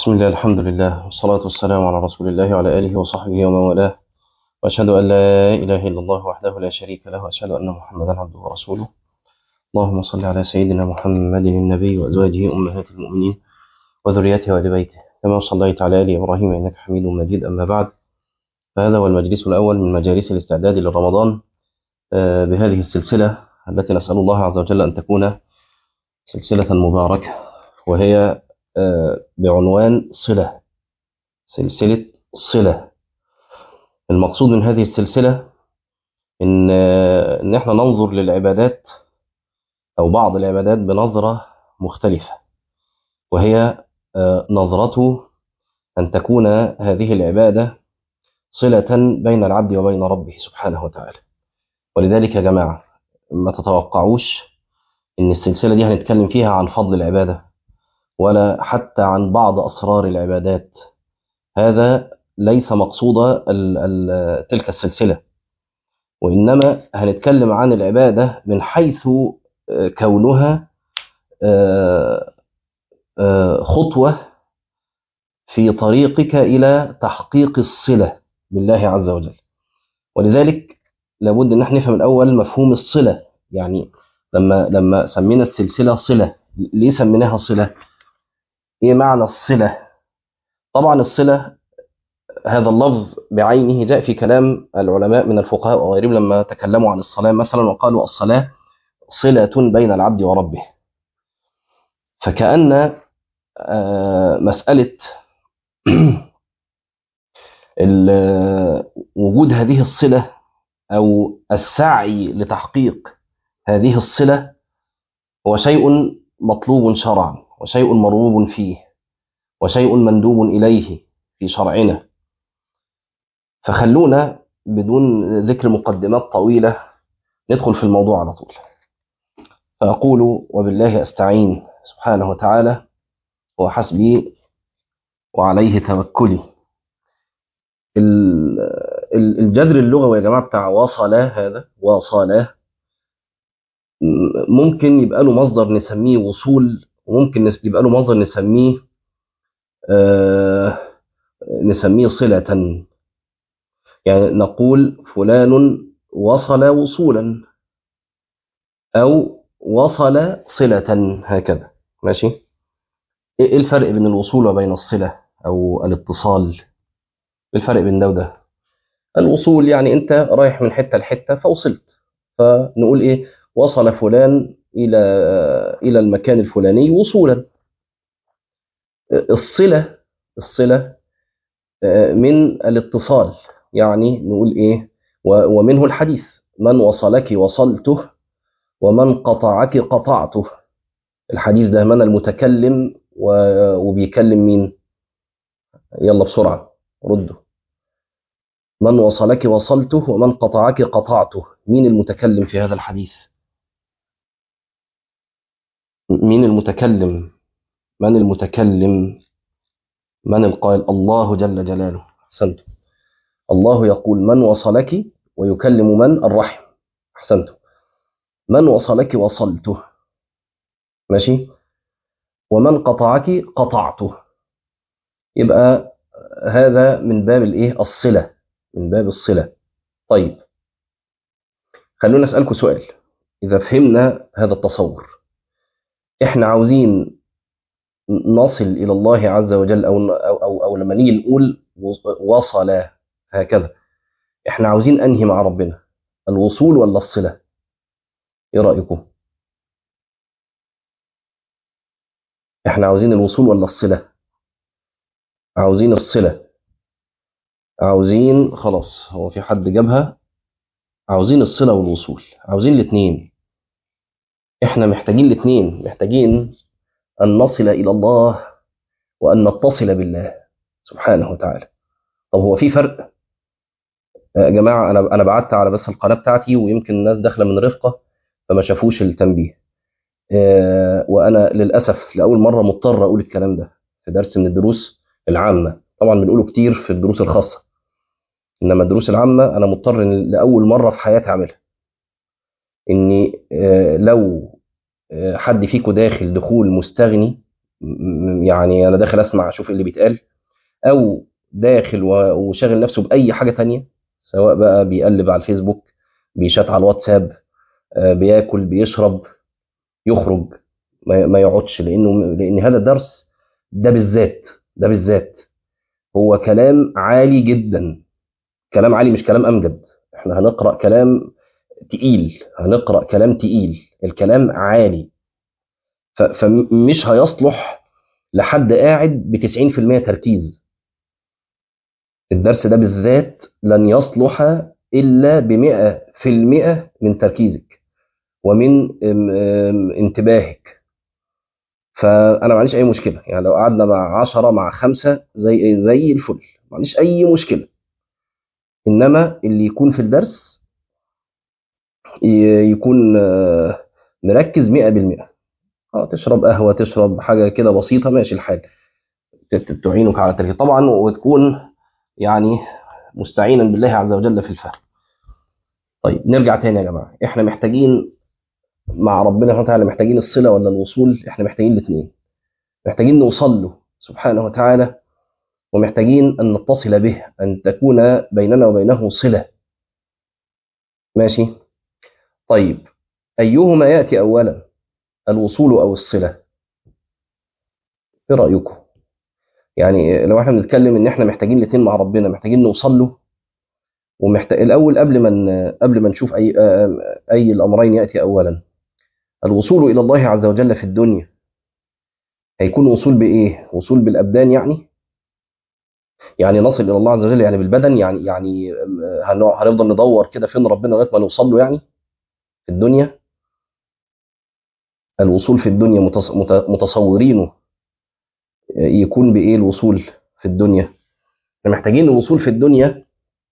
بسم الله الحمد لله والصلاة والسلام على رسول الله وعلى آله وصحبه ومن والاه وأشهد أن لا إله إلا الله وحده لا شريك له وأشهد أن محمدا عبده ورسوله اللهم صل على سيدنا محمد النبي وأزواجه أمهات المؤمنين وذريته وآل بيته كما صليت على آل إبراهيم إنك حميد مجيد أما بعد فهذا هو المجلس الأول من مجالس الاستعداد لرمضان آه، بهذه السلسلة التي نسأل الله عز وجل أن تكون سلسلة مباركة وهي آه، بعنوان صلة سلسلة صلة المقصود من هذه السلسلة إن آه، إن إحنا ننظر للعبادات أو بعض العبادات بنظرة مختلفة وهي آه، نظرة أن تكون هذه العبادة صلة بين العبد وبين ربه سبحانه وتعالى ولذلك يا جماعة ما تتوقعوش إن السلسلة دي هنتكلم فيها عن فضل العبادة ولا حتى عن بعض أسرار العبادات هذا ليس مقصود ال ال تلك السلسلة وإنما هنتكلم عن العبادة من حيث آه، كونها آه، آه، خطوة في طريقك إلى تحقيق الصلة بالله عز وجل ولذلك لابد ان احنا نفهم الاول مفهوم الصله يعني لما لما سمينا السلسله صله ليه سميناها صله ايه معنى الصله طبعا الصله هذا اللفظ بعينه جاء في كلام العلماء من الفقهاء وغيرهم لما تكلموا عن الصلاه مثلا وقالوا الصلاه صله بين العبد وربه فكأن آه، مسألة ال- وجود هذه الصلة أو السعي لتحقيق هذه الصلة هو شيء مطلوب شرعا وشيء مرغوب فيه وشيء مندوب إليه في شرعنا فخلونا بدون ذكر مقدمات طويلة ندخل في الموضوع على طول فأقول وبالله أستعين سبحانه وتعالى وحسبي وعليه توكلي ال- ال- الجذر اللغوي يا جماعة بتاع وصل هذا وصل م- ممكن يبقى له مصدر نسميه وصول وممكن نس- يبقى له مصدر نسميه آه نسميه صلة يعني نقول فلان وصل وصولا أو وصل صلة هكذا ماشي إيه إيه الفرق بين الوصول وبين الصلة أو الاتصال إيه الفرق بين ده وده الوصول يعني أنت رايح من حتة لحتة فوصلت فنقول إيه وصل فلان إلى إلى المكان الفلاني وصولا الصلة الصلة آه، من الاتصال يعني نقول إيه و- ومنه الحديث من وصلك وصلته ومن قطعك قطعته الحديث ده من المتكلم و- وبيكلم مين يلا بسرعة ردوا من وصلك وصلته ومن قطعك قطعته مين المتكلم في هذا الحديث مين المتكلم من المتكلم من القائل الله جل جلاله أحسنتم الله يقول من وصلك ويكلم من الرحم أحسنتم من وصلك وصلته ماشي ومن قطعك قطعته يبقى هذا من باب الايه الصلة من باب الصلة طيب خلونا أسألكم سؤال إذا فهمنا هذا التصور إحنا عاوزين نصل إلى الله عز وجل أو أو أو, أو لما نيجي نقول وصل هكذا إحنا عاوزين أنهي مع ربنا الوصول ولا الصلة إيه رأيكم إحنا عاوزين الوصول ولا الصلة عاوزين الصلة عاوزين خلاص هو في حد جابها عاوزين الصلة والوصول عاوزين الاثنين احنا محتاجين الاثنين محتاجين أن نصل إلى الله وأن نتصل بالله سبحانه وتعالى طب هو في فرق يا جماعة أنا أنا بعت على بس القناة بتاعتي ويمكن الناس داخلة من رفقة فما شافوش التنبيه آه، وأنا للأسف لأول مرة مضطر أقول الكلام ده في درس من الدروس العامة طبعا بنقوله كتير في الدروس الخاصة إنما الدروس العامة أنا مضطر إن لأول مرة في حياتي أعملها إني آه، لو آه، حد فيكم داخل دخول مستغني م- يعني انا داخل اسمع اشوف اللي بيتقال او داخل و- وشاغل نفسه باي حاجه تانية سواء بقى بيقلب على الفيسبوك بيشات على الواتساب آه، بياكل بيشرب يخرج ما ما يقعدش لانه لان هذا الدرس ده بالذات ده بالذات هو كلام عالي جدا كلام عالي مش كلام امجد احنا هنقرا كلام تقيل هنقرا كلام تقيل الكلام عالي ف- فمش هيصلح لحد قاعد ب 90% تركيز الدرس ده بالذات لن يصلح الا ب 100% من تركيزك ومن ام- ام انتباهك فانا ما عنديش اي مشكله يعني لو قعدنا مع 10 مع خمسة زي زي الفل ما عنديش اي مشكله انما اللي يكون في الدرس ي- يكون آه، مركز 100% اه تشرب قهوه تشرب حاجه كده بسيطه ماشي الحال ت- ت- تعينك على التركيز طبعا وتكون يعني مستعينا بالله عز وجل في الفهم طيب نرجع تاني يا جماعه احنا محتاجين مع ربنا سبحانه وتعالى محتاجين الصله ولا الوصول احنا محتاجين الاثنين محتاجين نوصل له سبحانه وتعالى ومحتاجين ان نتصل به ان تكون بيننا وبينه صله ماشي طيب ايهما ياتي اولا الوصول او الصله ايه رايكم يعني لو احنا بنتكلم ان احنا محتاجين الاثنين مع ربنا محتاجين نوصل له ومحتاج الاول قبل ما ن- قبل ما نشوف اي آه، اي الامرين ياتي اولا الوصول الى الله عز وجل في الدنيا هيكون وصول بايه وصول بالابدان يعني يعني نصل الى الله عز وجل يعني بالبدن يعني يعني آه، هنقع- هنفضل ندور كده فين ربنا لغايه ما نوصل له يعني في الدنيا الوصول في الدنيا متص- مت- متصورينه آه، يكون بايه الوصول في الدنيا احنا محتاجين الوصول في الدنيا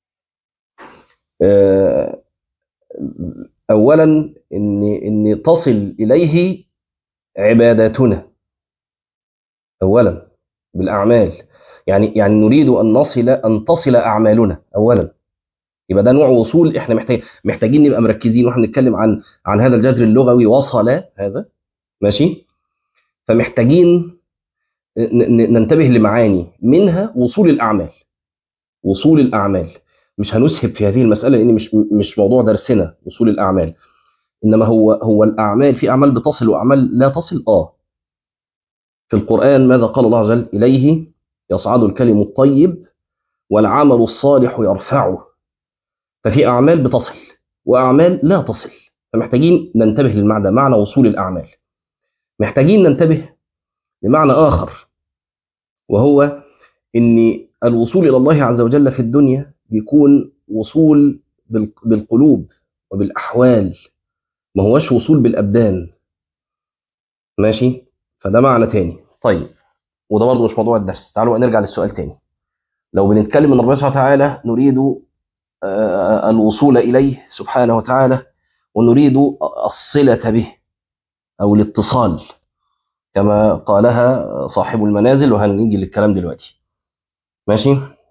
آه، اولا ان ان تصل اليه عباداتنا اولا بالاعمال يعني يعني نريد ان نصل ان تصل اعمالنا اولا يبقى ده نوع وصول احنا محتاج محتاجين نبقى مركزين واحنا بنتكلم عن عن هذا الجذر اللغوي وصل هذا ماشي فمحتاجين ن- ن- ننتبه لمعاني منها وصول الاعمال وصول الاعمال مش هنسهب في هذه المساله لان مش مش موضوع درسنا وصول الاعمال انما هو هو الاعمال في اعمال بتصل واعمال لا تصل اه في القران ماذا قال الله عز وجل اليه يصعد الكلم الطيب والعمل الصالح يرفعه ففي اعمال بتصل واعمال لا تصل فمحتاجين ننتبه للمعنى معنى وصول الاعمال محتاجين ننتبه لمعنى اخر وهو ان الوصول الى الله عز وجل في الدنيا بيكون وصول بال- بالقلوب وبالاحوال ما هوش وصول بالابدان ماشي فده معنى تاني طيب وده برضه مش موضوع الدرس تعالوا بقى نرجع للسؤال تاني لو بنتكلم ان ربنا سبحانه وتعالى نريد آه، الوصول اليه سبحانه وتعالى ونريد الصله به او الاتصال كما قالها صاحب المنازل وهنيجي للكلام دلوقتي ماشي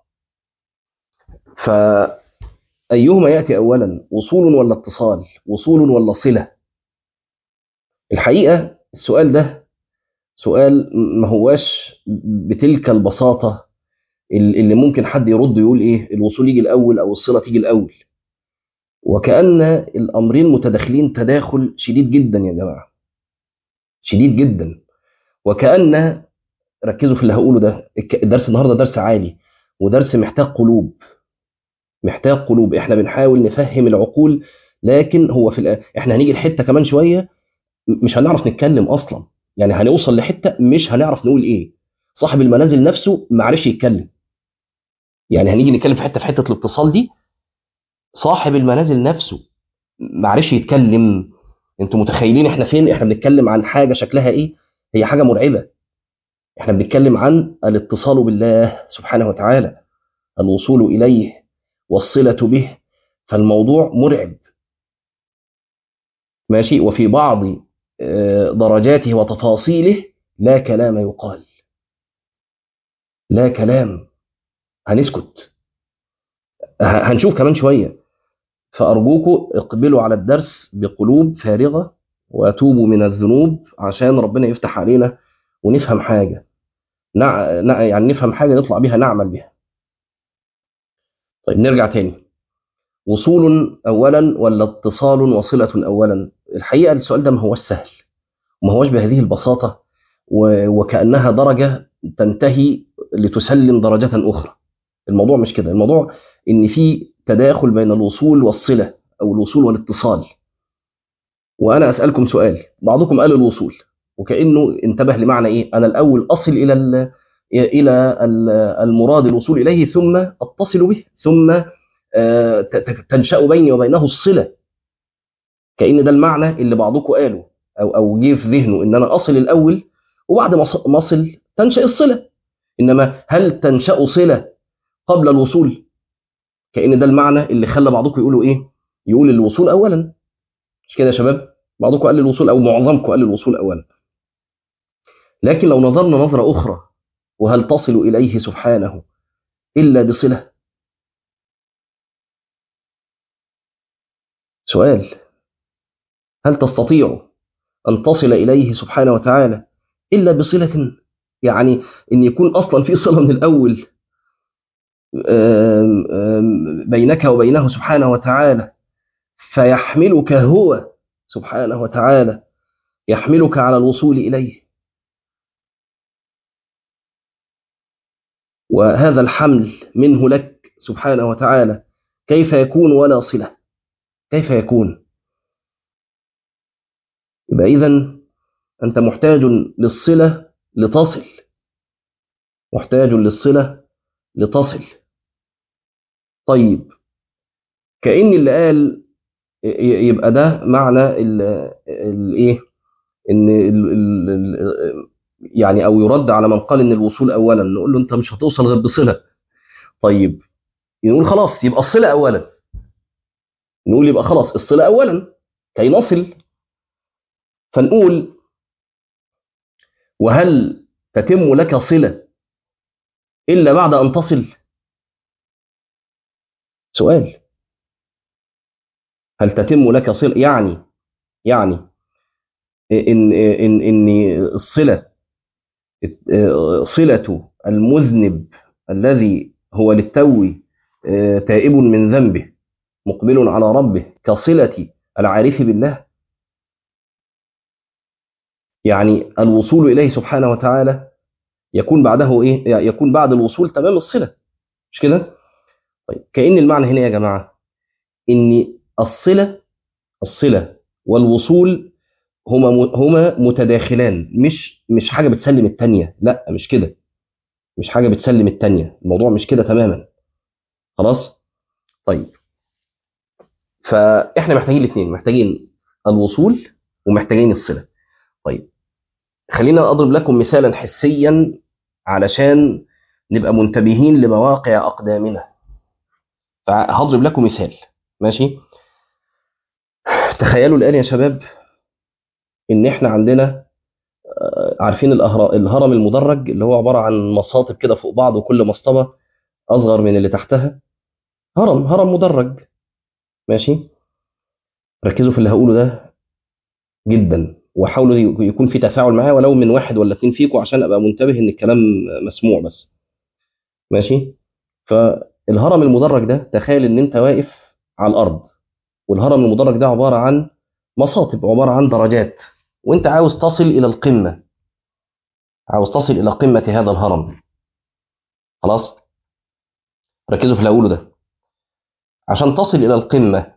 فأيهما يأتي أولا وصول ولا اتصال وصول ولا صلة الحقيقة السؤال ده سؤال ما هواش بتلك البساطة اللي ممكن حد يرد يقول إيه الوصول يجي الأول أو الصلة تيجي الأول وكأن الأمرين متداخلين تداخل شديد جدا يا جماعة شديد جدا وكأن ركزوا في اللي هقوله ده الك- الدرس النهارده درس عالي ودرس محتاج قلوب محتاج قلوب احنا بنحاول نفهم العقول لكن هو في الآ... احنا هنيجي لحته كمان شويه م- مش هنعرف نتكلم اصلا يعني هنوصل لحته مش هنعرف نقول ايه صاحب المنازل نفسه ما عرفش يتكلم يعني هنيجي نتكلم في حته في حته الاتصال دي صاحب المنازل نفسه ما عرفش يتكلم انتوا متخيلين احنا فين احنا بنتكلم عن حاجه شكلها ايه هي حاجه مرعبه احنا بنتكلم عن الاتصال بالله سبحانه وتعالى الوصول اليه والصله به فالموضوع مرعب ماشي وفي بعض آه، درجاته وتفاصيله لا كلام يقال لا كلام هنسكت ه- هنشوف كمان شويه فارجوكم اقبلوا على الدرس بقلوب فارغه واتوبوا من الذنوب عشان ربنا يفتح علينا ونفهم حاجة نع... نع... يعني نفهم حاجة نطلع بها نعمل بها طيب نرجع تاني وصول أولا ولا اتصال وصلة أولا الحقيقة السؤال ده ما هوش سهل وما هوش بهذه البساطة و... وكأنها درجة تنتهي لتسلم درجة أخرى الموضوع مش كده الموضوع إن في تداخل بين الوصول والصلة أو الوصول والاتصال وأنا أسألكم سؤال بعضكم قال الوصول وكأنه انتبه لمعنى إيه أنا الأول أصل إلى ال... إلى المراد الوصول إليه ثم أتصل به ثم تنشأ بيني وبينه الصلة كأن ده المعنى اللي بعضكم قاله أو أو جه في ذهنه إن أنا أصل الأول وبعد ما أصل تنشأ الصلة إنما هل تنشأ صلة قبل الوصول كأن ده المعنى اللي خلى بعضكم يقولوا إيه يقول الوصول أولا مش كده يا شباب بعضكم قال الوصول أو معظمكم قال الوصول أولا لكن لو نظرنا نظرة أخرى وهل تصل إليه سبحانه إلا بصلة سؤال هل تستطيع أن تصل إليه سبحانه وتعالى إلا بصلة يعني إن يكون أصلا في صلة من الأول بينك وبينه سبحانه وتعالى فيحملك هو سبحانه وتعالى يحملك على الوصول إليه وهذا الحمل منه لك سبحانه وتعالى كيف يكون ولا صلة كيف يكون يبقى إذا أنت محتاج للصلة لتصل محتاج للصلة لتصل طيب كأن اللي قال يبقى ده معنى الايه ان ال ال يعني او يرد على من قال ان الوصول اولا نقول له انت مش هتوصل غير بصله طيب نقول خلاص يبقى الصله اولا نقول يبقى خلاص الصله اولا كي نصل فنقول وهل تتم لك صله الا بعد ان تصل سؤال هل تتم لك صله يعني يعني ان ان ان الصله صلة المذنب الذي هو للتو تائب من ذنبه مقبل على ربه كصلة العارف بالله يعني الوصول إليه سبحانه وتعالى يكون بعده إيه؟ يكون بعد الوصول تمام الصلة مش كده؟ طيب كأن المعنى هنا يا جماعة إن الصلة الصلة والوصول هما هما متداخلان مش مش حاجه بتسلم الثانيه لا مش كده مش حاجه بتسلم الثانيه الموضوع مش كده تماما خلاص طيب فاحنا محتاجين الاثنين محتاجين الوصول ومحتاجين الصله طيب خلينا اضرب لكم مثالا حسيا علشان نبقى منتبهين لمواقع اقدامنا فهضرب لكم مثال ماشي تخيلوا الان يا شباب ان احنا عندنا عارفين الهرم المدرج اللي هو عباره عن مصاطب كده فوق بعض وكل مصطبه اصغر من اللي تحتها هرم هرم مدرج ماشي ركزوا في اللي هقوله ده جدا وحاولوا يكون في تفاعل معاه ولو من واحد ولا اتنين فيكم عشان ابقى منتبه ان الكلام مسموع بس ماشي فالهرم المدرج ده تخيل ان انت واقف على الارض والهرم المدرج ده عباره عن مصاطب عباره عن درجات وانت عاوز تصل الى القمه عاوز تصل الى قمه هذا الهرم خلاص ركزوا في اللي اقوله ده عشان تصل الى القمه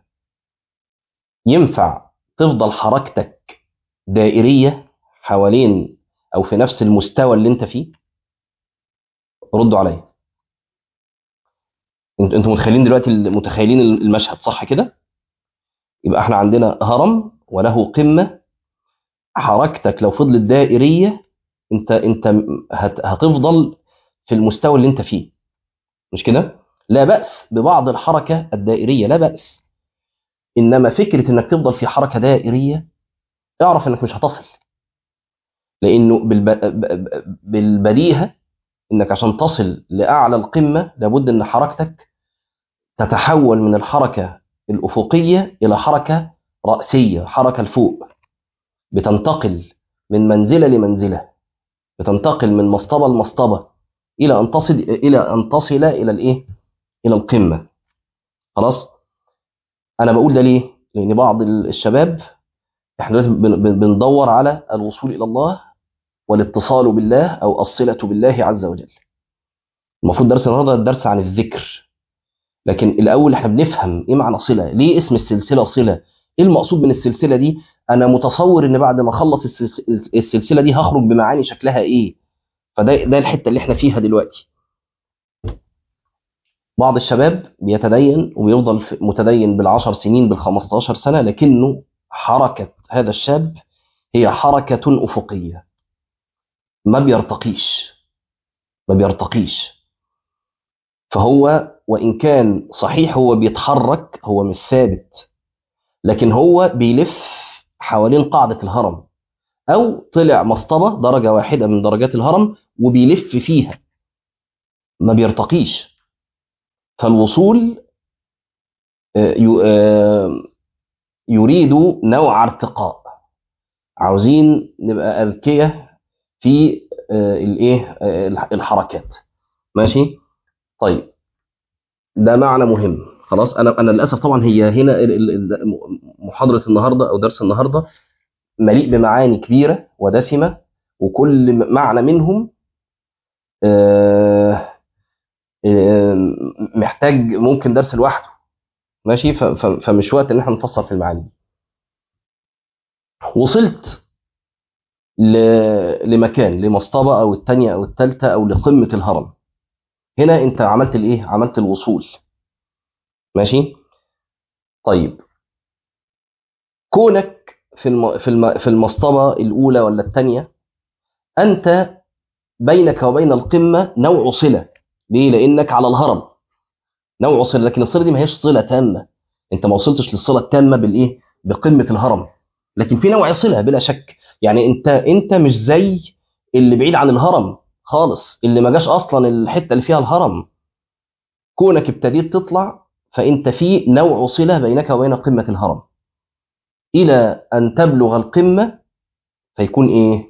ينفع تفضل حركتك دائريه حوالين او في نفس المستوى اللي انت فيه ردوا عليا انتوا متخيلين دلوقتي متخيلين المشهد صح كده يبقى احنا عندنا هرم وله قمه حركتك لو فضلت دائريه انت انت هتفضل في المستوى اللي انت فيه مش كده لا باس ببعض الحركه الدائريه لا باس انما فكره انك تفضل في حركه دائريه اعرف انك مش هتصل لانه بالبديهه انك عشان تصل لاعلى القمه لابد ان حركتك تتحول من الحركه الافقيه الى حركه راسيه حركه لفوق بتنتقل من منزله لمنزله بتنتقل من مصطبة لمصطبة إلى أن تصل إلى أن تصل إلى الإيه؟ إلى القمة خلاص أنا بقول ده ليه؟ لأن بعض الشباب إحنا دلوقتي بن- بن- بندور على الوصول إلى الله والاتصال بالله أو الصلة بالله عز وجل المفروض درس النهارده الدرس عن الذكر لكن الأول إحنا بنفهم إيه معنى صلة ليه اسم السلسلة صلة إيه المقصود من السلسلة دي أنا متصور إن بعد ما أخلص السلس- السلسلة دي هخرج بمعاني شكلها إيه فده ده الحته اللي احنا فيها دلوقتي بعض الشباب بيتدين وبيفضل في- متدين بالعشر سنين بالخمستاشر سنة لكنه حركة هذا الشاب هي حركة أفقية ما بيرتقيش ما بيرتقيش فهو وإن كان صحيح هو بيتحرك هو مش ثابت لكن هو بيلف حوالين قاعدة الهرم أو طلع مصطبة درجة واحدة من درجات الهرم وبيلف فيها ما بيرتقيش فالوصول آه، ي- آه، يريد نوع ارتقاء عاوزين نبقى أذكية في آه، الايه آه، الح- الحركات ماشي طيب ده معنى مهم خلاص انا انا للاسف طبعا هي هنا ال- ال- ال- محاضره النهارده او درس النهارده مليء بمعاني كبيره ودسمه وكل م- معنى منهم آه، آه، محتاج ممكن درس لوحده ماشي ف- ف- فمش وقت ان احنا نفصل في المعاني دي. وصلت ل- لمكان لمصطبة أو التانية أو التالتة أو لقمة الهرم هنا أنت عملت الإيه؟ عملت الوصول ماشي؟ طيب كونك في الم... في الم... في المصطبة الأولى ولا التانية أنت بينك وبين القمة نوع صلة ليه؟ لأنك على الهرم نوع صلة لكن الصلة دي ما هيش صلة تامة أنت ما وصلتش للصلة التامة بالإيه؟ بقمة الهرم لكن في نوع صلة بلا شك يعني أنت أنت مش زي اللي بعيد عن الهرم خالص اللي ما جاش اصلا الحته اللي فيها الهرم كونك ابتديت تطلع فانت في نوع صله بينك وبين قمه الهرم الى ان تبلغ القمه فيكون ايه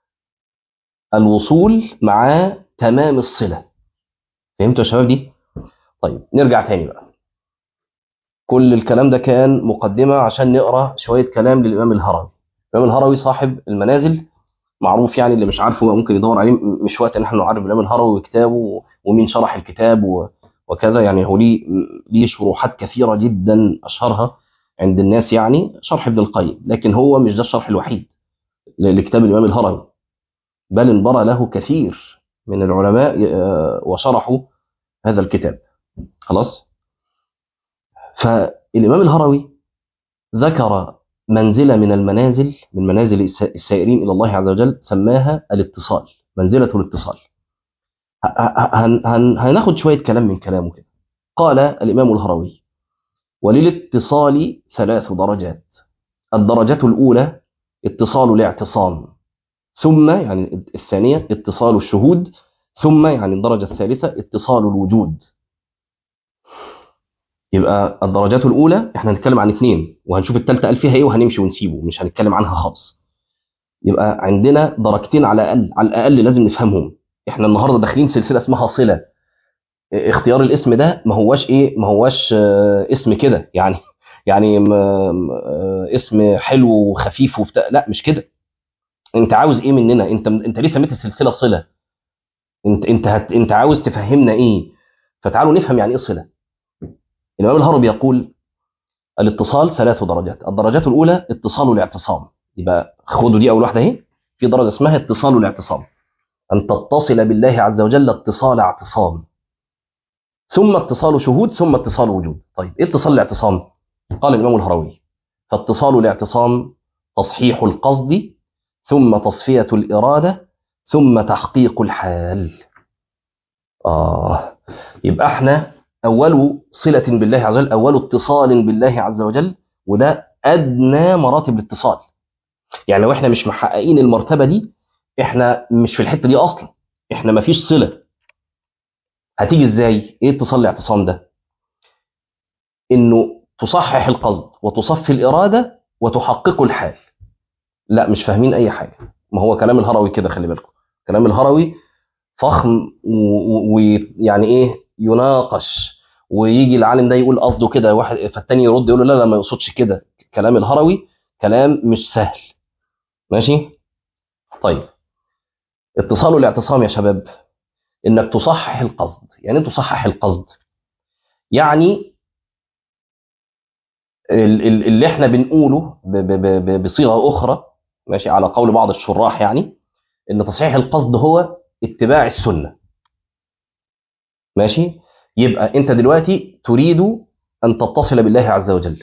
الوصول مع تمام الصله فهمتوا يا شباب دي طيب نرجع تاني بقى كل الكلام ده كان مقدمه عشان نقرا شويه كلام للامام الهروي الامام الهروي صاحب المنازل معروف يعني اللي مش عارفه ممكن يدور عليه م- مش وقت ان احنا نعرف الامام الهروي وكتابه ومين شرح الكتاب و- وكذا يعني هو ليه ليه شروحات كثيره جدا اشهرها عند الناس يعني شرح ابن القيم لكن هو مش ده الشرح الوحيد ل- لكتاب الامام الهروي بل انبرى له كثير من العلماء آه، وشرحوا هذا الكتاب خلاص فالامام الهروي ذكر منزله من المنازل من منازل الس- السائرين الى الله عز وجل سماها الاتصال منزله الاتصال ه- ه- هن- هن- هناخد شويه كلام من كلامه كده قال الامام الهروي وللاتصال ثلاث درجات الدرجه الاولى اتصال الاعتصام ثم يعني الثانيه اتصال الشهود ثم يعني الدرجه الثالثه اتصال الوجود يبقى الدرجات الاولى احنا هنتكلم عن اثنين وهنشوف الثالثه قال فيها ايه وهنمشي ونسيبه مش هنتكلم عنها خالص يبقى عندنا درجتين على الاقل على الاقل لازم نفهمهم احنا النهارده داخلين سلسله اسمها صله اختيار الاسم ده ما هواش ايه ما هواش آه، اسم كده يعني يعني م- م- آه، اسم حلو وخفيف وبتاع لا مش كده انت عاوز ايه مننا انت انت ليه سميت السلسله صله انت انت هت انت عاوز تفهمنا ايه فتعالوا نفهم يعني ايه صله الامام الهروي يقول الاتصال ثلاث درجات الدرجات الاولى اتصال الاعتصام يبقى خدوا دي اول واحده اهي في درجه اسمها اتصال الاعتصام ان تتصل بالله عز وجل اتصال اعتصام ثم اتصال شهود ثم اتصال وجود طيب ايه اتصال الاعتصام قال الامام الهروي فاتصال الاعتصام تصحيح القصد ثم تصفيه الاراده ثم تحقيق الحال اه يبقى احنا اول صله بالله عز وجل اول اتصال بالله عز وجل وده ادنى مراتب الاتصال يعني لو احنا مش محققين المرتبه دي احنا مش في الحته دي اصلا احنا مفيش صله هتيجي ازاي ايه اتصال الاعتصام ده انه تصحح القصد وتصفي الاراده وتحقق الحال لا مش فاهمين اي حاجه ما هو كلام الهروي كده خلي بالكم الكلام الهروي فخم ويعني ايه يناقش ويجي العالم ده يقول قصده كده واحد فالتاني يرد يقول له لا لا ما يقصدش كده الكلام الهروي كلام مش سهل ماشي طيب اتصال والاعتصام يا شباب انك تصحح القصد يعني انت تصحح القصد يعني اللي احنا بنقوله بصيغه اخرى ماشي على قول بعض الشراح يعني ان تصحيح القصد هو اتباع السنه ماشي يبقى انت دلوقتي تريد ان تتصل بالله عز وجل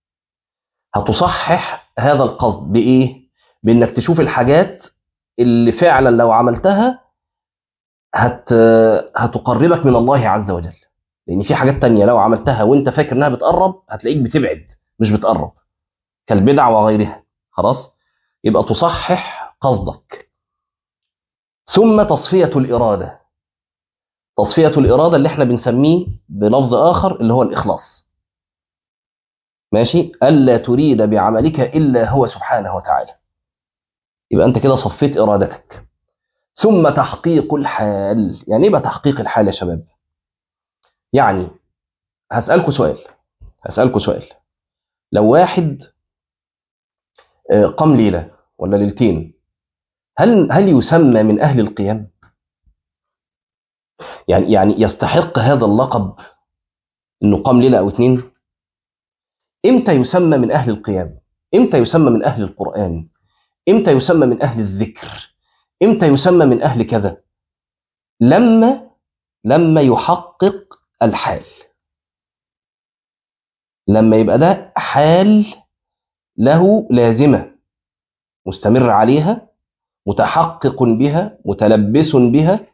هتصحح هذا القصد بايه بانك تشوف الحاجات اللي فعلا لو عملتها هت هتقربك من الله عز وجل لان في حاجات تانية لو عملتها وانت فاكر انها بتقرب هتلاقيك بتبعد مش بتقرب كالبدع وغيرها خلاص يبقى تصحح قصدك ثم تصفية الإرادة تصفية الإرادة اللي احنا بنسميه بلفظ آخر اللي هو الإخلاص ماشي ألا تريد بعملك إلا هو سبحانه وتعالى يبقى أنت كده صفيت إرادتك ثم تحقيق الحال يعني ايه بقى تحقيق الحال يا شباب يعني هسألكوا سؤال هسألكوا سؤال لو واحد قام ليلة ولا ليلتين هل هل يسمى من أهل القيام؟ يعني يعني يستحق هذا اللقب انه قام ليله او اتنين امتى يسمى من اهل القيام امتى يسمى من اهل القران امتى يسمى من اهل الذكر امتى يسمى من اهل كذا لما لما يحقق الحال لما يبقى ده حال له لازمه مستمر عليها متحقق بها متلبس بها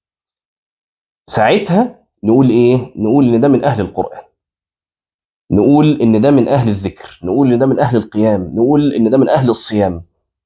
ساعتها نقول ايه نقول ان ده من اهل القران نقول ان ده من اهل الذكر نقول ان ده من اهل القيام نقول ان ده من اهل الصيام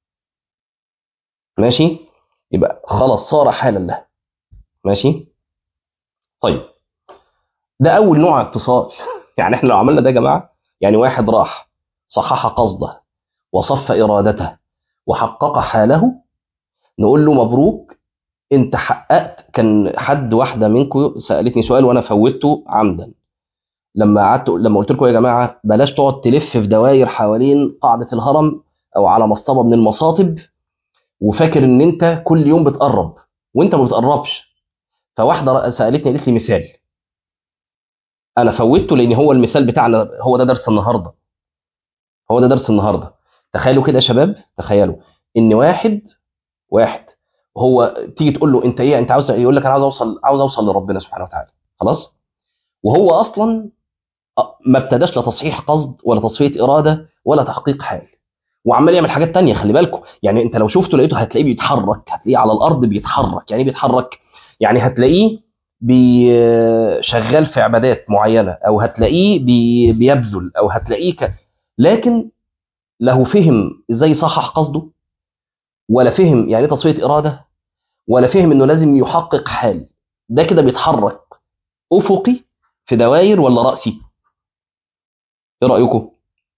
ماشي يبقى خلاص صار حالا له ماشي طيب ده اول نوع اتصال يعني احنا لو عملنا ده يا جماعه يعني واحد راح صحح قصده وصف ارادته وحقق حاله نقول له مبروك انت حققت كان حد واحده منكم سالتني سؤال وانا فوتته عمدا لما قعدت لما قلت لكم يا جماعه بلاش تقعد تلف في دوائر حوالين قاعده الهرم او على مصطبه من المصاطب وفاكر ان انت كل يوم بتقرب وانت ما بتقربش فواحده سالتني قالت لي مثال انا فوتته لان هو المثال بتاعنا هو ده درس النهارده هو ده درس النهارده تخيلوا كده يا شباب تخيلوا ان واحد واحد هو تيجي تقول له انت ايه انت عاوز يقول لك انا عاوز اوصل عاوز اوصل لربنا سبحانه وتعالى خلاص وهو اصلا ما ابتداش لا تصحيح قصد ولا تصفيه اراده ولا تحقيق حال وعمال يعمل حاجات تانية خلي بالكم يعني انت لو شفته لقيته هتلاقيه بيتحرك هتلاقيه على الارض بيتحرك يعني بيتحرك يعني هتلاقيه بي شغال في عبادات معينه او هتلاقيه بي بيبذل او هتلاقيه ك... لكن له فهم ازاي يصحح قصده ولا فهم يعني ايه تصفيه اراده ولا فهم انه لازم يحقق حال ده كده بيتحرك افقي في دوائر ولا راسي ايه رايكم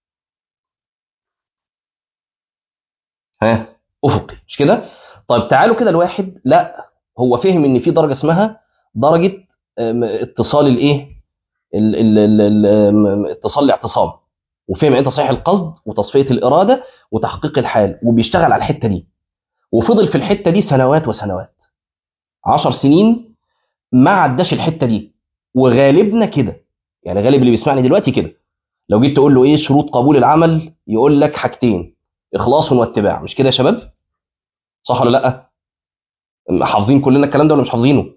ها افقي مش كده طيب تعالوا كده الواحد لا هو فهم ان في درجه اسمها درجه اتصال الايه اتصال الاعتصام وفهم يعني تصحيح القصد وتصفيه الاراده وتحقيق الحال وبيشتغل على الحته دي وفضل في الحته دي سنوات وسنوات عشر سنين ما عداش الحته دي وغالبنا كده يعني غالب اللي بيسمعني دلوقتي كده لو جيت تقول له ايه شروط قبول العمل يقول لك حاجتين اخلاص واتباع مش كده يا شباب صح ولا لا حافظين كلنا الكلام ده ولا مش حافظينه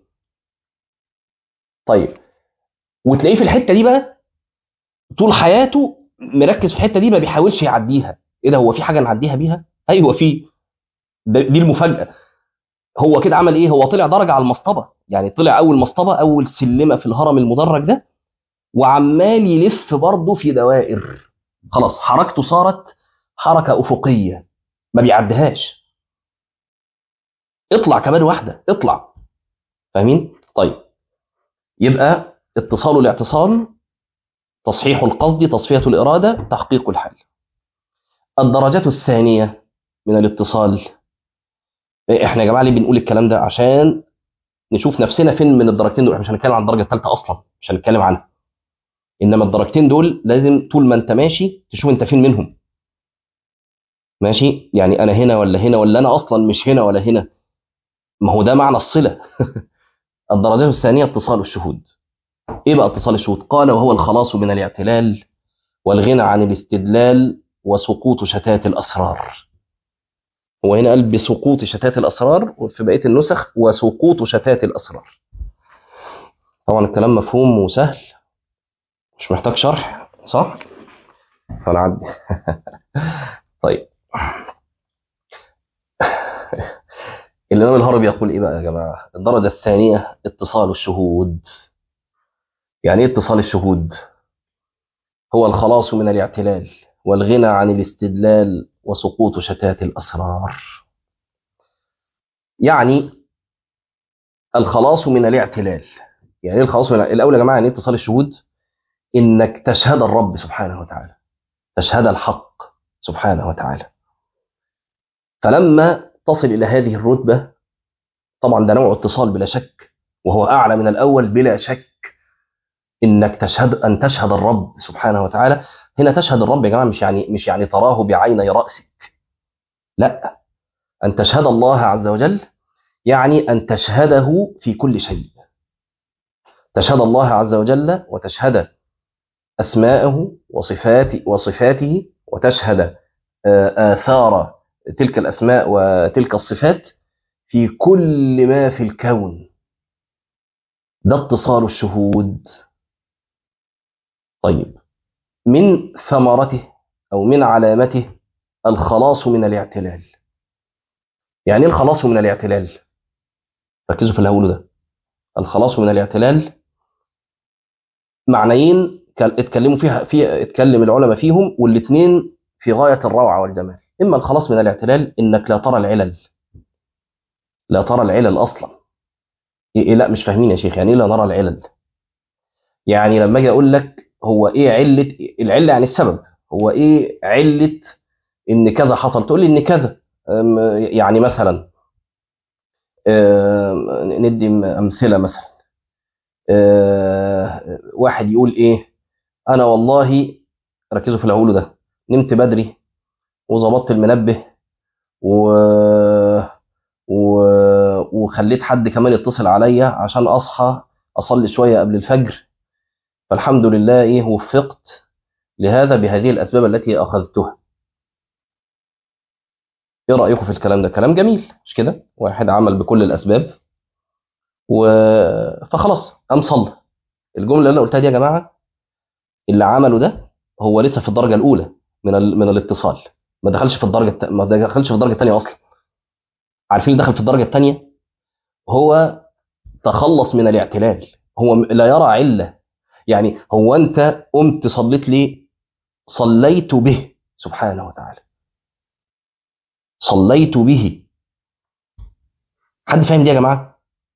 طيب وتلاقيه في الحته دي بقى طول حياته مركز في الحته دي ما بيحاولش يعديها ايه ده هو في حاجه نعديها بيها ايوه في دي المفاجاه هو كده عمل ايه هو طلع درجه على المصطبه يعني طلع اول مصطبه اول سلمه في الهرم المدرج ده وعمال يلف برضه في دوائر خلاص حركته صارت حركه افقيه ما بيعديهاش اطلع كمان واحده اطلع فاهمين طيب يبقى اتصال الاعتصام تصحيح القصد تصفيه الاراده تحقيق الحل الدرجه الثانيه من الاتصال احنا يا جماعه ليه بنقول الكلام ده عشان نشوف نفسنا فين من الدرجتين دول احنا مش هنتكلم عن الدرجه الثالثه اصلا مش هنتكلم عنها انما الدرجتين دول لازم طول ما انت ماشي تشوف انت فين منهم ماشي يعني انا هنا ولا هنا ولا انا اصلا مش هنا ولا هنا ما هو ده معنى الصله الدرجه الثانيه اتصال الشهود ايه بقى اتصال الشهود قال وهو الخلاص من الاعتلال والغنى عن الاستدلال وسقوط شتات الاسرار هو هنا قال بسقوط شتات الاسرار وفي بقيه النسخ وسقوط شتات الاسرار طبعا الكلام مفهوم وسهل مش محتاج شرح صح فنعدي طيب الإمام الهربي يقول إيه بقى يا جماعة الدرجة الثانية اتصال الشهود يعني إيه اتصال الشهود هو الخلاص من الاعتلال والغنى عن الاستدلال وسقوط شتات الأسرار يعني الخلاص من الاعتلال يعني إيه الخلاص من الأول يا جماعة يعني إيه اتصال الشهود إنك تشهد الرب سبحانه وتعالى تشهد الحق سبحانه وتعالى فلما تصل إلى هذه الرتبة طبعا ده نوع اتصال بلا شك وهو أعلى من الأول بلا شك إنك تشهد أن تشهد الرب سبحانه وتعالى هنا تشهد الرب يا جماعة مش يعني مش يعني تراه بعيني رأسك لا أن تشهد الله عز وجل يعني أن تشهده في كل شيء تشهد الله عز وجل وتشهد أسماءه وصفاته وصفاته وتشهد آثار تلك الأسماء وتلك الصفات في كل ما في الكون ده اتصال الشهود طيب من ثمرته أو من علامته الخلاص من الاعتلال يعني ايه الخلاص من الاعتلال ركزوا في اللي هقوله ده الخلاص من الاعتلال معنيين اتكلموا فيها في اتكلم العلماء فيهم والاثنين في غايه الروعه والجمال اما الخلاص من الاعتلال انك لا ترى العلل لا ترى العلل اصلا إيه لا مش فاهمين يا شيخ يعني ايه لا نرى العلل يعني لما اجي اقول لك هو ايه عله العله يعني السبب هو ايه عله ان كذا حصل تقول لي ان كذا يعني مثلا ندي امثله مثلا واحد يقول ايه انا والله ركزوا في اللي هقوله ده نمت بدري وظبطت المنبه و... و... وخليت حد كمان يتصل عليا عشان اصحى اصلي شويه قبل الفجر فالحمد لله ايه وفقت لهذا بهذه الاسباب التي اخذتها ايه رايكم في الكلام ده كلام جميل مش كده واحد عمل بكل الاسباب و... فخلاص قام صلى الجمله اللي انا قلتها دي يا جماعه اللي عمله ده هو لسه في الدرجه الاولى من ال... من الاتصال ما دخلش في الدرجه الت... ما دخلش في الدرجه الثانيه اصلا عارفين دخل في الدرجه الثانيه هو تخلص من الاعتلال هو لا يرى عله يعني هو انت قمت صليت ليه صليت به سبحانه وتعالى صليت به حد فاهم دي يا جماعه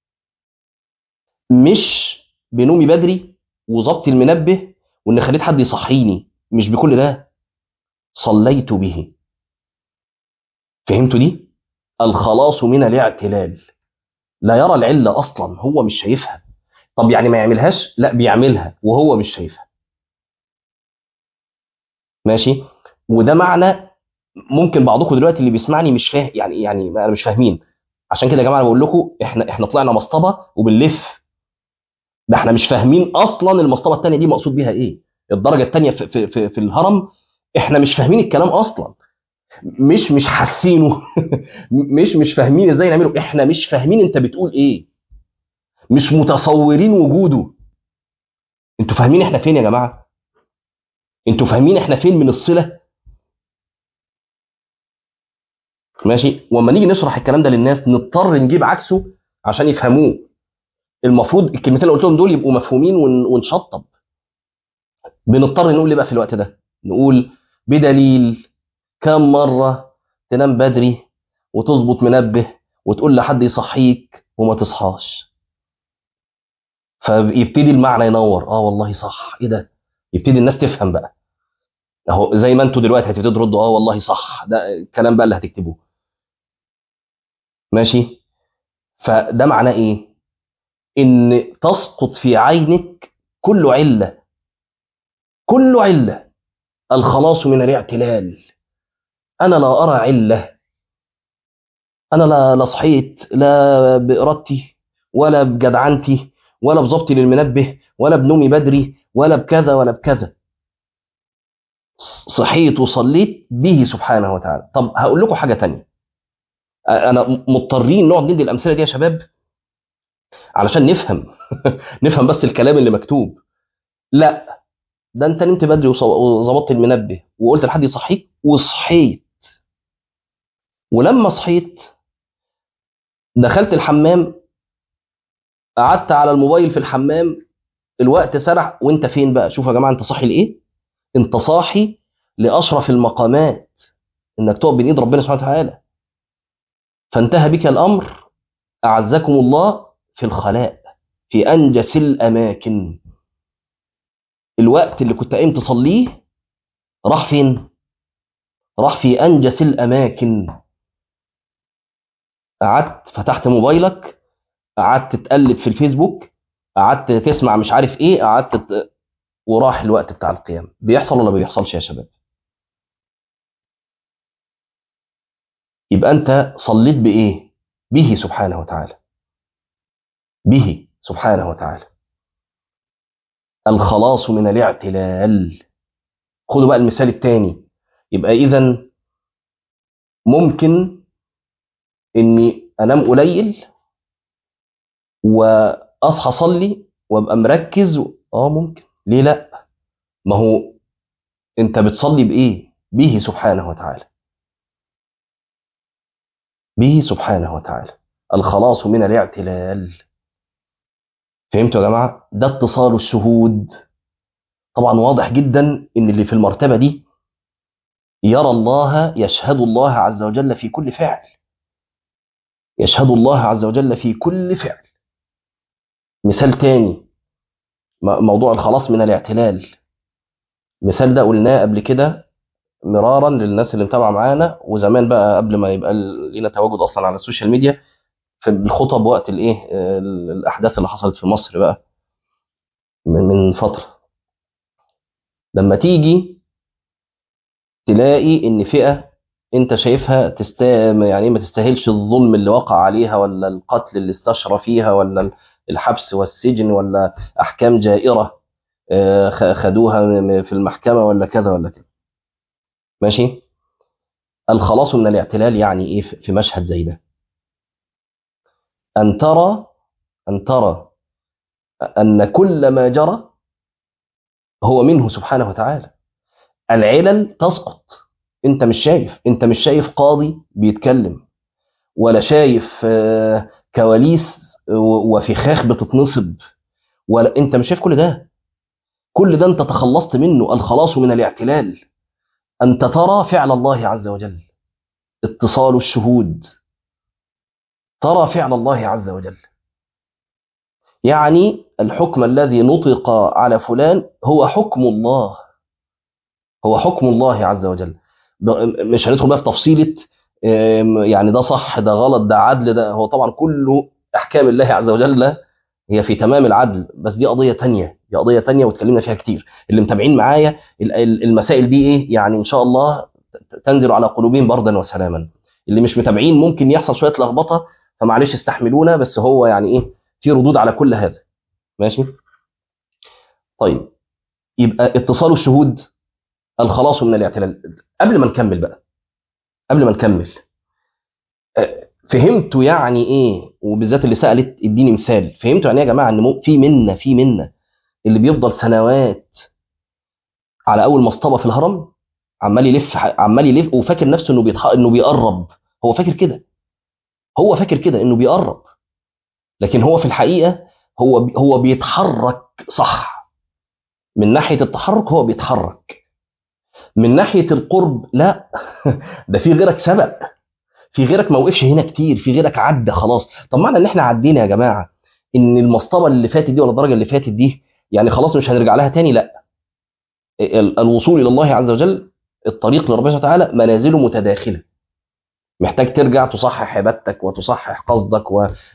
مش بنومي بدري وظبط المنبه وان خليت حد يصحيني مش بكل ده صليت به فهمتوا دي الخلاص من الاعتلال لا يرى العله اصلا هو مش شايفها طب يعني ما يعملهاش لا بيعملها وهو مش شايفها ماشي وده معنى ممكن بعضكم دلوقتي اللي بيسمعني مش فاهم يعني يعني انا مش فاهمين عشان كده يا جماعه بقول لكم احنا احنا طلعنا مصطبه وبنلف ده احنا مش فاهمين اصلا المصطبه الثانيه دي مقصود بيها ايه الدرجه الثانيه في, في, في, في الهرم احنا مش فاهمين الكلام اصلا مش مش حاسينه مش مش فاهمين ازاي نعمله احنا مش فاهمين انت بتقول ايه مش متصورين وجوده انتوا فاهمين احنا فين يا جماعه انتوا فاهمين احنا فين من الصله ماشي واما نيجي نشرح الكلام ده للناس نضطر نجيب عكسه عشان يفهموه المفروض الكلمتين اللي قلتهم دول يبقوا مفهومين ونشطب بنضطر نقول ايه بقى في الوقت ده نقول بدليل كم مره تنام بدري وتظبط منبه وتقول لحد يصحيك وما تصحاش فيبتدي المعنى ينور اه والله صح ايه ده يبتدي الناس تفهم بقى اهو زي ما انتوا دلوقتي هتبتدوا تردوا اه والله صح ده الكلام بقى اللي هتكتبوه ماشي فده معناه ايه ان تسقط في عينك كل عله كل عله الخلاص من الاعتلال انا لا ارى عله انا لا لا صحيت لا بارادتي ولا بجدعنتي ولا بظبطي للمنبه ولا بنومي بدري ولا بكذا ولا بكذا صحيت وصليت به سبحانه وتعالى طب هقول لكم حاجه تانية انا مضطرين نقعد ندي الامثله دي يا شباب علشان نفهم نفهم بس الكلام اللي مكتوب لا ده انت نمت بدري وظبطت المنبه وقلت لحد يصحيك وصحيت ولما صحيت دخلت الحمام قعدت على الموبايل في الحمام الوقت سرح وانت فين بقى شوف يا جماعه انت صاحي لايه انت صاحي لاشرف المقامات انك تقف بين ايد ربنا سبحانه وتعالى فانتهى بك الامر اعزكم الله في الخلاء في انجس الاماكن الوقت اللي كنت قايم تصليه راح فين راح في انجس الاماكن قعدت فتحت موبايلك قعدت تقلب في الفيسبوك قعدت تسمع مش عارف ايه قعدت ت... وراح الوقت بتاع القيام بيحصل ولا ما بيحصلش يا شباب يبقى انت صليت بايه به سبحانه وتعالى به سبحانه وتعالى الخلاص من الاعتلال خدوا بقى المثال الثاني يبقى اذا ممكن اني انام قليل واصحى اصلي وابقى مركز اه ممكن ليه لا ما هو انت بتصلي بايه به سبحانه وتعالى به سبحانه وتعالى الخلاص من الاعتلال فهمتوا يا جماعه ده اتصال الشهود طبعا واضح جدا ان اللي في المرتبه دي يرى الله يشهد الله عز وجل في كل فعل يشهد الله عز وجل في كل فعل مثال تاني موضوع الخلاص من الاعتلال مثال ده قلناه قبل كده مرارا للناس اللي متابعه معانا وزمان بقى قبل ما يبقى لنا تواجد اصلا على السوشيال ميديا في الخطب وقت الايه الاحداث اللي حصلت في مصر بقى من فتره لما تيجي تلاقي ان فئه انت شايفها تستا يعني ما تستاهلش الظلم اللي وقع عليها ولا القتل اللي استشرى فيها ولا الحبس والسجن ولا احكام جائره خدوها في المحكمه ولا كذا ولا كذا ماشي الخلاص من الاعتلال يعني ايه في مشهد زي ده ان ترى ان ترى ان كل ما جرى هو منه سبحانه وتعالى العلل تسقط انت مش شايف انت مش شايف قاضي بيتكلم ولا شايف كواليس وفخاخ بتتنصب ولا انت مش شايف كل ده كل ده انت تخلصت منه الخلاص من الاعتلال انت ترى فعل الله عز وجل اتصال الشهود ترى فعل الله عز وجل يعني الحكم الذي نطق على فلان هو حكم الله هو حكم الله عز وجل مش هندخل بقى في تفصيله يعني ده صح ده غلط ده عدل ده هو طبعا كله احكام الله عز وجل هي في تمام العدل بس دي قضيه تانية دي قضيه تانية واتكلمنا فيها كتير اللي متابعين معايا المسائل دي ايه يعني ان شاء الله تنزل على قلوبهم بردا وسلاما اللي مش متابعين ممكن يحصل شويه لخبطه فمعلش استحملونا بس هو يعني ايه في ردود على كل هذا ماشي طيب يبقى اتصال الشهود الخلاص من الاعتلال قبل ما نكمل بقى قبل ما نكمل فهمتوا يعني ايه وبالذات اللي سالت اديني مثال فهمتوا يعني ايه يا جماعه ان في منا في منا اللي بيفضل سنوات على اول مصطبه في الهرم عمال يلف عمال يلف وفاكر نفسه انه بيتح... انه بيقرب هو فاكر كده هو فاكر كده انه بيقرب لكن هو في الحقيقه هو هو بيتحرك صح من ناحيه التحرك هو بيتحرك من ناحيه القرب لا ده في غيرك سبق في غيرك ما وقفش هنا كتير في غيرك عدى خلاص طب معنى ان احنا عدينا يا جماعه ان المصطبه اللي فاتت دي ولا الدرجه اللي فاتت دي يعني خلاص مش هنرجع لها تاني لا الوصول الى الله عز وجل الطريق لربنا سبحانه وتعالى منازله متداخله محتاج ترجع تصحح عبادتك وتصحح قصدك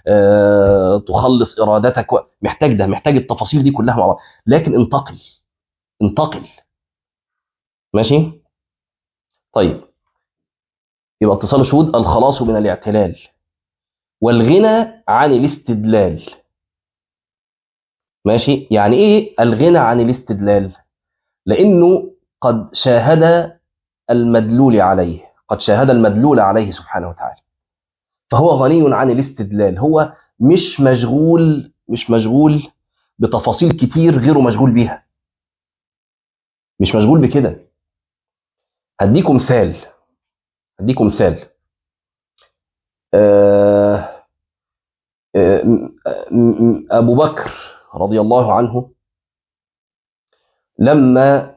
وتخلص ارادتك و... محتاج ده محتاج التفاصيل دي كلها مع بعض لكن انتقل انتقل ماشي طيب يبقى اتصال الشهود الخلاص من الاعتلال والغنى عن الاستدلال ماشي يعني ايه الغنى عن الاستدلال لانه قد شاهد المدلول عليه قد شاهد المدلول عليه سبحانه وتعالى فهو غني عن الاستدلال هو مش مشغول مش مشغول بتفاصيل كتير غيره مشغول بيها مش مشغول بكده هديكم مثال هديكم مثال آه آه أبو بكر رضي الله عنه لما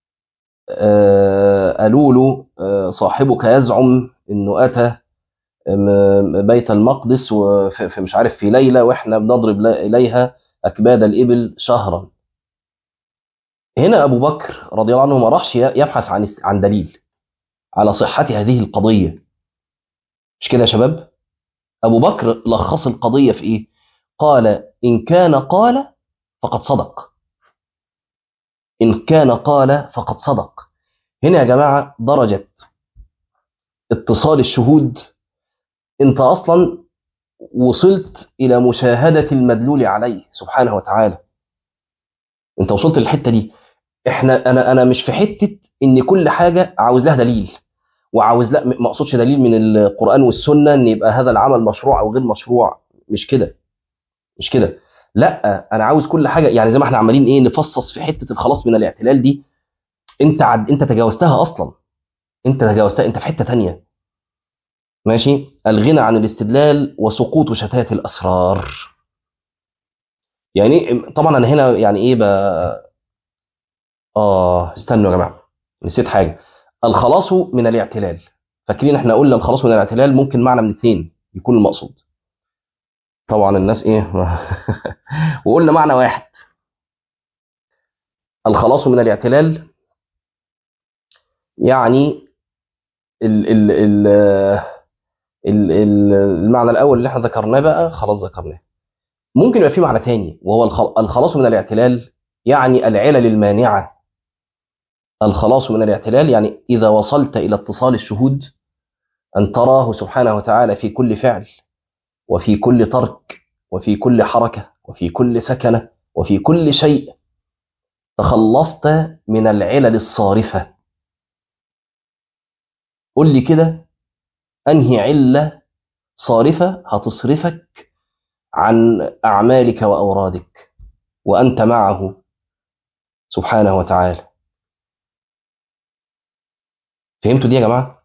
قالوا له صاحبك يزعم انه اتى بيت المقدس وفي مش عارف في ليله واحنا بنضرب اليها اكباد الابل شهرا هنا ابو بكر رضي الله عنه ما راحش يبحث عن عن دليل على صحه هذه القضيه مش كده يا شباب ابو بكر لخص القضيه في ايه قال ان كان قال فقد صدق إن كان قال فقد صدق هنا يا جماعة درجة اتصال الشهود أنت أصلا وصلت إلى مشاهدة المدلول عليه سبحانه وتعالى أنت وصلت للحتة دي إحنا أنا أنا مش في حتة إن كل حاجة عاوز لها دليل وعاوز لا ما اقصدش دليل من القرآن والسنة إن يبقى هذا العمل مشروع أو غير مشروع مش كده مش كده لا انا عاوز كل حاجه يعني زي ما احنا عمالين ايه نفصص في حته الخلاص من الاعتلال دي انت عد انت تجاوزتها اصلا انت تجاوزتها انت في حته تانية ماشي الغنى عن الاستدلال وسقوط شتات الاسرار يعني طبعا انا هنا يعني ايه بقى اه استنوا يا جماعه نسيت حاجه الخلاص من الاعتلال فاكرين احنا قلنا الخلاص من الاعتلال ممكن معنى من اثنين يكون المقصود طبعا الناس ايه وقلنا معنى واحد الخلاص من الاعتلال يعني ال ال ال ال ال المعنى الاول اللي احنا ذكرناه بقى خلاص ذكرناه ممكن يبقى في معنى تاني وهو الخلاص من الاعتلال يعني العلل المانعه الخلاص من الاعتلال يعني اذا وصلت الى اتصال الشهود ان تراه سبحانه وتعالى في كل فعل وفي كل ترك وفي كل حركة وفي كل سكنة وفي كل شيء تخلصت من العلل الصارفة قل لي كده أنهي علة صارفة هتصرفك عن أعمالك وأورادك وأنت معه سبحانه وتعالى فهمتوا دي يا جماعه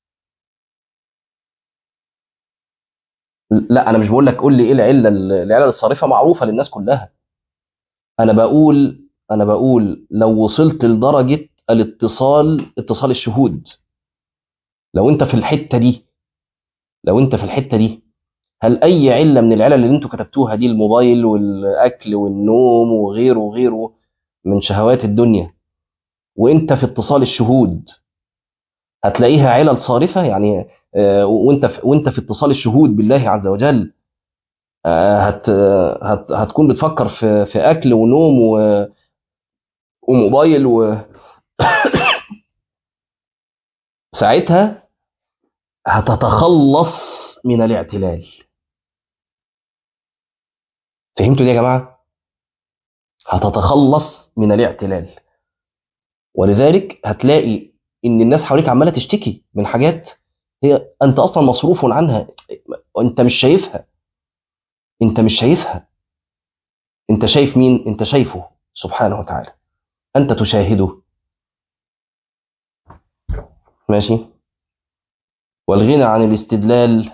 لا انا مش بقول لك قول لي ايه العله العله الصارفه معروفه للناس كلها انا بقول انا بقول لو وصلت لدرجه الاتصال اتصال الشهود لو انت في الحته دي لو انت في الحته دي هل اي عله من العلل اللي انتوا كتبتوها دي الموبايل والاكل والنوم وغيره وغيره من شهوات الدنيا وانت في اتصال الشهود هتلاقيها علل صارفه يعني وانت في وانت في اتصال الشهود بالله عز وجل هت هت هتكون بتفكر في في اكل ونوم و وموبايل و ساعتها هتتخلص من الاعتلال فهمتوا دي يا جماعه هتتخلص من الاعتلال ولذلك هتلاقي ان الناس حواليك عماله تشتكي من حاجات هي انت اصلا مصروف عنها وانت مش شايفها انت مش شايفها انت شايف مين انت شايفه سبحانه وتعالى انت تشاهده ماشي والغنى عن الاستدلال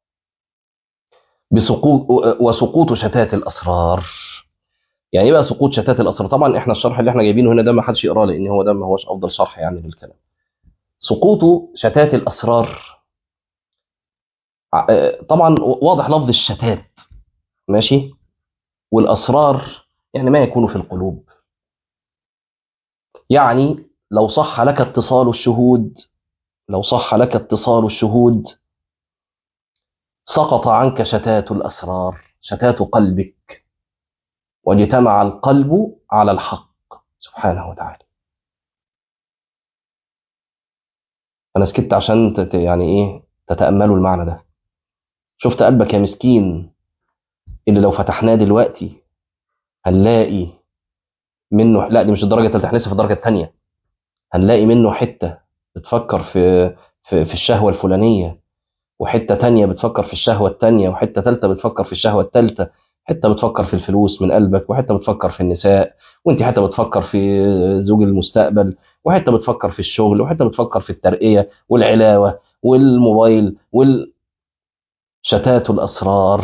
بسقوط وسقوط شتات الاسرار يعني ايه بقى سقوط شتات الاسرار طبعا احنا الشرح اللي احنا جايبينه هنا ده ما حدش يقراه لان هو ده ما هوش افضل شرح يعني للكلام سقوط شتات الاسرار طبعا واضح لفظ الشتات ماشي والاسرار يعني ما يكون في القلوب يعني لو صح لك اتصال الشهود لو صح لك اتصال الشهود سقط عنك شتات الأسرار شتات قلبك واجتمع القلب على الحق سبحانه وتعالى أنا سكت عشان تت يعني إيه تتأملوا المعنى ده شفت قلبك يا مسكين اللي لو فتحناه دلوقتي هنلاقي منه لا دي مش الدرجة الثالثة احنا لسه في الدرجة الثانية هنلاقي منه حتة بتفكر في في, في الشهوة الفلانية وحتة تانية بتفكر في الشهوة التانية وحتة تالتة بتفكر في الشهوة التالتة حتة بتفكر في الفلوس من قلبك وحتة بتفكر في النساء وانت حتة بتفكر في زوج المستقبل وحتة بتفكر في الشغل وحتة بتفكر في الترقية والعلاوة والموبايل وال شتات الأسرار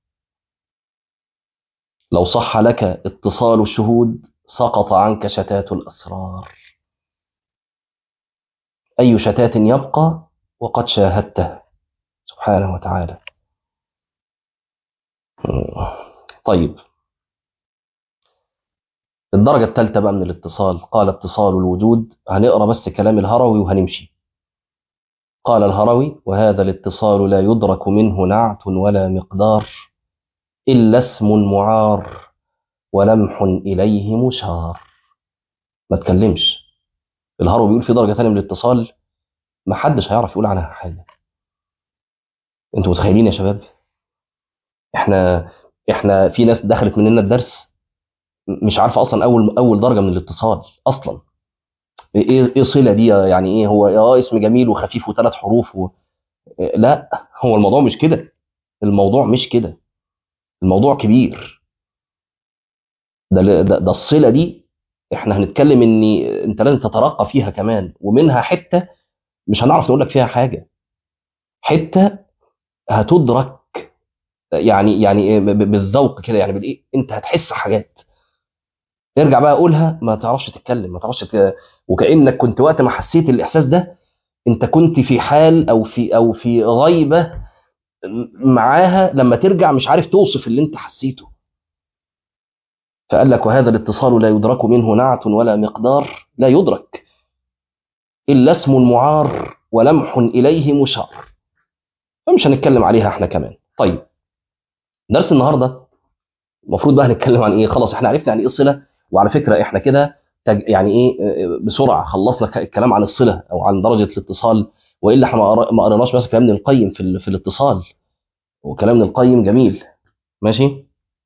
لو صح لك اتصال الشهود سقط عنك شتات الأسرار أي شتات يبقى وقد شاهدته سبحانه وتعالى طيب الدرجة الثالثة بقى من الاتصال قال اتصال الوجود هنقرأ بس كلام الهروي وهنمشي قال الهروي وهذا الاتصال لا يدرك منه نعت ولا مقدار إلا اسم معار ولمح إليه مشار ما تكلمش الهروي بيقول في درجة ثانية من الاتصال ما حدش هيعرف يقول عنها حاجة انتوا متخيلين يا شباب احنا احنا في ناس دخلت مننا الدرس مش عارفه اصلا اول اول درجه من الاتصال اصلا ايه ايه صله دي يعني ايه هو اه اسم جميل وخفيف وثلاث حروف و... لا هو الموضوع مش كده الموضوع مش كده الموضوع كبير ده ده, ده الصله دي احنا هنتكلم ان انت لازم تترقى فيها كمان ومنها حته مش هنعرف نقول لك فيها حاجه حته هتدرك يعني يعني بالذوق كده يعني بالايه انت هتحس حاجات ارجع بقى قولها ما تعرفش تتكلم ما تعرفش ت... وكانك كنت وقت ما حسيت الاحساس ده انت كنت في حال او في او في غيبه معاها لما ترجع مش عارف توصف اللي انت حسيته فقال لك وهذا الاتصال لا يدرك منه نعت ولا مقدار لا يدرك الا اسم معار ولمح اليه مشار فمش هنتكلم عليها احنا كمان طيب درس النهارده المفروض بقى هنتكلم عن ايه خلاص احنا عرفنا يعني ايه الصله وعلى فكره احنا كده يعني ايه بسرعه خلصنا الكلام عن الصله او عن درجه الاتصال والا احنا ما قريناش بس كلام ابن القيم في في الاتصال وكلام ابن القيم جميل ماشي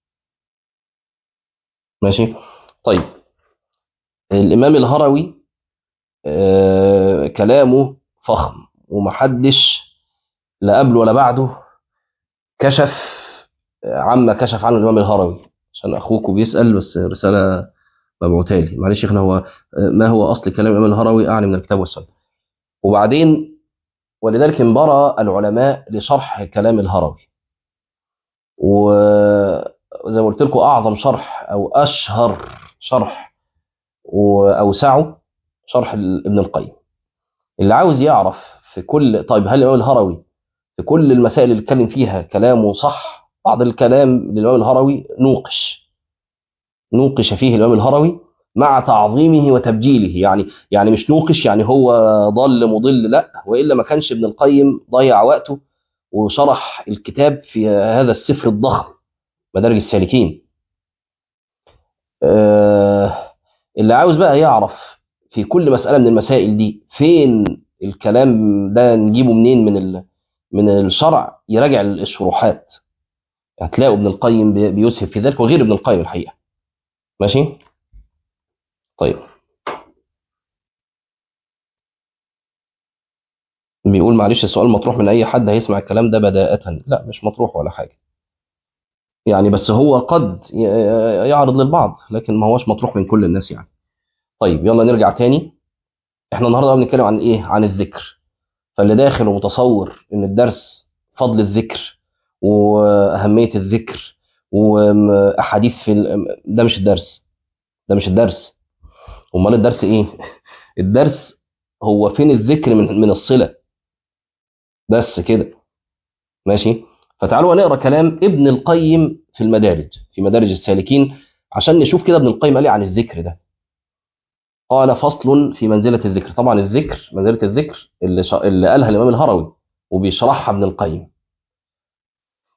ماشي طيب الامام الهروي آه كلامه فخم ومحدش لا قبله ولا بعده كشف عما كشف عنه الامام الهروي عشان اخوكم بيسال بس رساله مبعوثه لي معلش يا شيخنا هو ما هو اصل كلام الامام الهروي اعني من الكتاب والسنه وبعدين ولذلك انبرى العلماء لشرح كلام الهروي وزي ما قلت لكم اعظم شرح او اشهر شرح واوسعه شرح ابن القيم اللي عاوز يعرف في كل طيب هل الامام الهروي في كل المسائل اللي اتكلم فيها كلامه صح بعض الكلام للإمام الهروي نوقش نوقش فيه الإمام الهروي مع تعظيمه وتبجيله يعني يعني مش نوقش يعني هو ضل مضل لا والا ما كانش ابن القيم ضيع وقته وشرح الكتاب في هذا السفر الضخم مدارج السالكين آه اللي عاوز بقى يعرف في كل مسألة من المسائل دي فين الكلام ده نجيبه منين من من الشرع يراجع الشروحات هتلاقوا ابن القيم بيسهب في ذلك وغير ابن القيم الحقيقه ماشي طيب بيقول معلش السؤال مطروح من اي حد هيسمع الكلام ده بداءة لا مش مطروح ولا حاجه يعني بس هو قد يعرض للبعض لكن ما هوش مطروح من كل الناس يعني طيب يلا نرجع تاني احنا النهارده بنتكلم عن ايه عن الذكر فاللي داخل ومتصور ان الدرس فضل الذكر واهميه الذكر واحاديث في ده مش الدرس ده مش الدرس امال الدرس ايه الدرس هو فين الذكر من من الصله بس كده ماشي فتعالوا نقرا كلام ابن القيم في المدارج في مدارج السالكين عشان نشوف كده ابن القيم قال عن الذكر ده قال فصل في منزله الذكر طبعا الذكر منزله الذكر اللي, ش... اللي قالها الامام الهروي وبيشرحها ابن القيم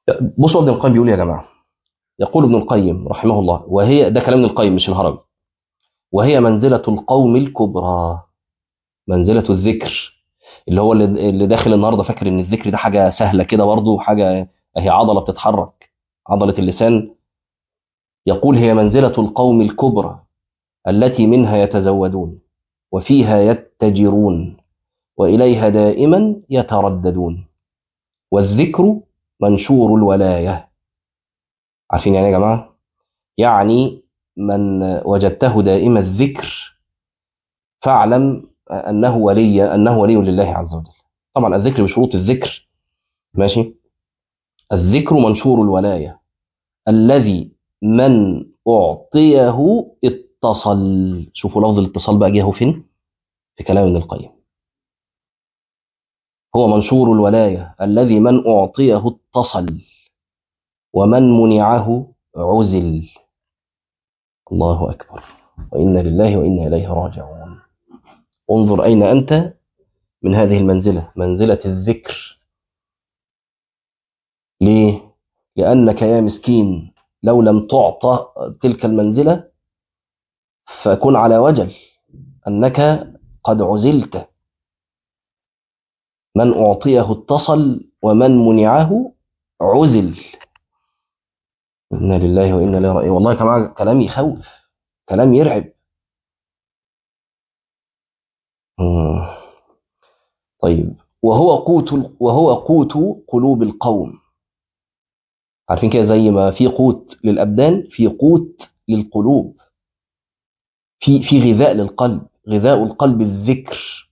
بصوا ابن القيم بيقول يا جماعة يقول ابن القيم رحمه الله وهي ده كلام ابن القيم مش الهرمي وهي منزلة القوم الكبرى منزلة الذكر اللي هو اللي اللي داخل النهارده فاكر ان الذكر ده حاجة سهلة كده برضه حاجة هي عضلة بتتحرك عضلة اللسان يقول هي منزلة القوم الكبرى التي منها يتزودون وفيها يتجرون وإليها دائما يترددون والذكر منشور الولاية عارفين يعني يا جماعة يعني من وجدته دائم الذكر فاعلم أنه ولي أنه ولي لله عز وجل طبعا الذكر بشروط الذكر ماشي الذكر منشور الولاية الذي من أعطيه اتصل شوفوا لفظ الاتصال بقى جه فين في كلام ابن القيم هو منشور الولاية الذي من أعطيه اتصل ومن منعه عزل الله أكبر وإنا لله وإنا إليه راجعون انظر أين أنت من هذه المنزلة منزلة الذكر ليه؟ لأنك يا مسكين لو لم تعطى تلك المنزلة فكن على وجل أنك قد عزلت من أعطيه اتصل ومن منعه عزل إنا لله وإنا إليه راجعون والله يا جماعة كلام يخوف كلام يرعب مم. طيب وهو قوت وهو قوت قلوب القوم عارفين كده زي ما في قوت للأبدان في قوت للقلوب في في غذاء للقلب غذاء القلب الذكر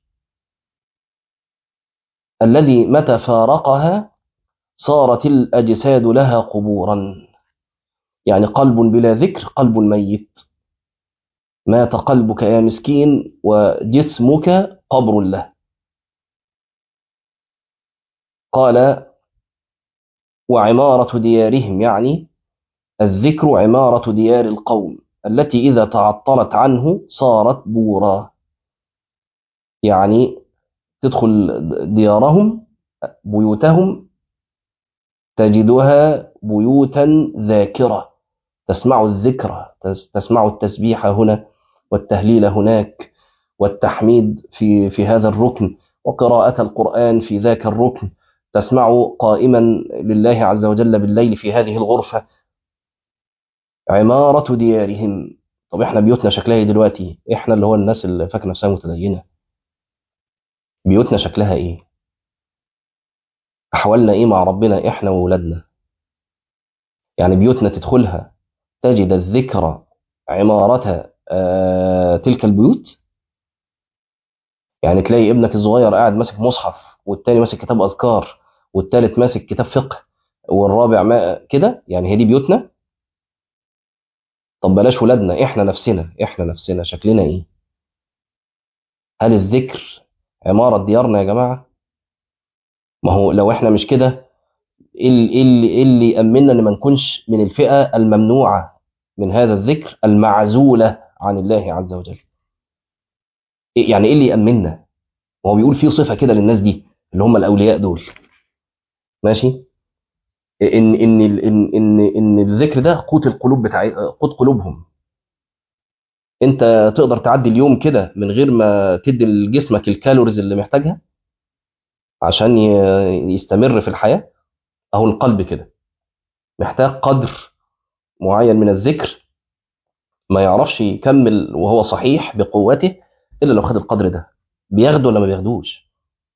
الذي متى فارقها صارت الأجساد لها قبورا يعني قلب بلا ذكر قلب ميت مات قلبك يا مسكين وجسمك قبر له قال وعمارة ديارهم يعني الذكر عمارة ديار القوم التي إذا تعطلت عنه صارت بورا يعني تدخل ديارهم بيوتهم تجدها بيوتا ذاكرة تسمع الذكر تسمع التسبيح هنا والتهليل هناك والتحميد في في هذا الركن وقراءة القرآن في ذاك الركن تسمع قائما لله عز وجل بالليل في هذه الغرفة عمارة ديارهم طب احنا بيوتنا شكلها ايه دلوقتي احنا اللي هو الناس اللي فاكره نفسها متدينه بيوتنا شكلها ايه احوالنا ايه مع ربنا احنا وولادنا يعني بيوتنا تدخلها تجد الذكر عمارة آه تلك البيوت يعني تلاقي ابنك الصغير قاعد ماسك مصحف والتاني ماسك كتاب اذكار والتالت ماسك كتاب فقه والرابع ما كده يعني هي دي بيوتنا طب بلاش ولادنا احنا نفسنا احنا نفسنا شكلنا ايه هل الذكر عمارة ديارنا يا جماعة ما هو لو احنا مش كده ايه اللي ايه اللي يأمننا ان ما نكونش من الفئة الممنوعة من هذا الذكر المعزولة عن الله عز وجل إيه يعني ايه اللي يأمننا هو بيقول في صفة كده للناس دي اللي هم الأولياء دول ماشي ان ان ان ان ان الذكر ده قوت القلوب بتاع قوت قلوبهم انت تقدر تعدي اليوم كده من غير ما تدي لجسمك الكالوريز اللي محتاجها عشان يستمر في الحياه اهو القلب كده محتاج قدر معين من الذكر ما يعرفش يكمل وهو صحيح بقوته الا لو خد القدر ده بياخده ولا ما بياخدوش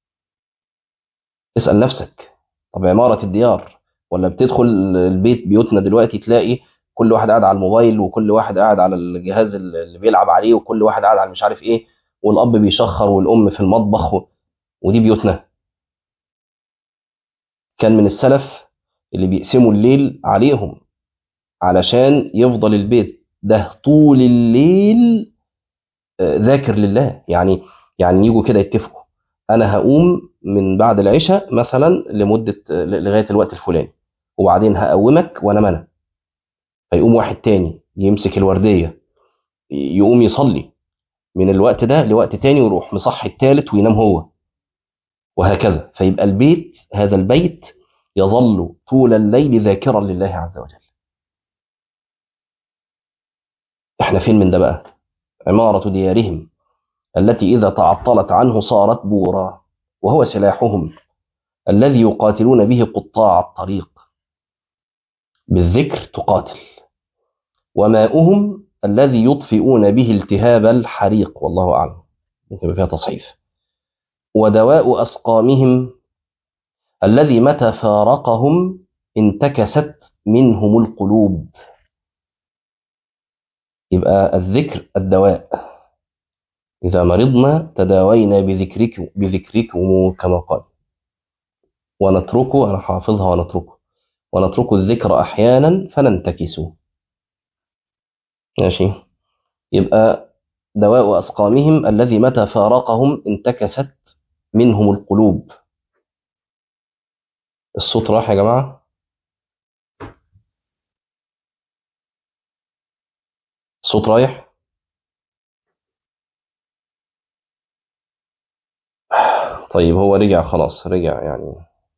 اسال نفسك طب عماره الديار ولا بتدخل البيت بيوتنا دلوقتي تلاقي كل واحد قاعد على الموبايل وكل واحد قاعد على الجهاز اللي بيلعب عليه وكل واحد قاعد على مش عارف ايه والاب بيشخر والام في المطبخ و... ودي بيوتنا كان من السلف اللي بيقسموا الليل عليهم علشان يفضل البيت ده طول الليل ذاكر لله يعني يعني يجوا كده يتفقوا انا هقوم من بعد العشاء مثلا لمده لغايه الوقت الفلاني وبعدين هقومك وانا منى فيقوم واحد تاني يمسك الورديه يقوم يصلي من الوقت ده لوقت تاني ويروح مصحي التالت وينام هو وهكذا فيبقى البيت هذا البيت يظل طول الليل ذاكرا لله عز وجل احنا فين من ده بقى عمارة ديارهم التي إذا تعطلت عنه صارت بورا وهو سلاحهم الذي يقاتلون به قطاع الطريق بالذكر تقاتل وماؤهم الذي يطفئون به التهاب الحريق والله أعلم ممكن فيها تصحيف ودواء أسقامهم الذي متى فارقهم انتكست منهم القلوب يبقى الذكر الدواء إذا مرضنا تداوينا بذكرك بذكركم كما قال ونتركه أنا حافظها ونتركه ونترك الذكر أحيانا فننتكس ماشي يبقى دواء أسقامهم الذي متى فارقهم انتكست منهم القلوب الصوت راح يا جماعة الصوت رايح طيب هو رجع خلاص رجع يعني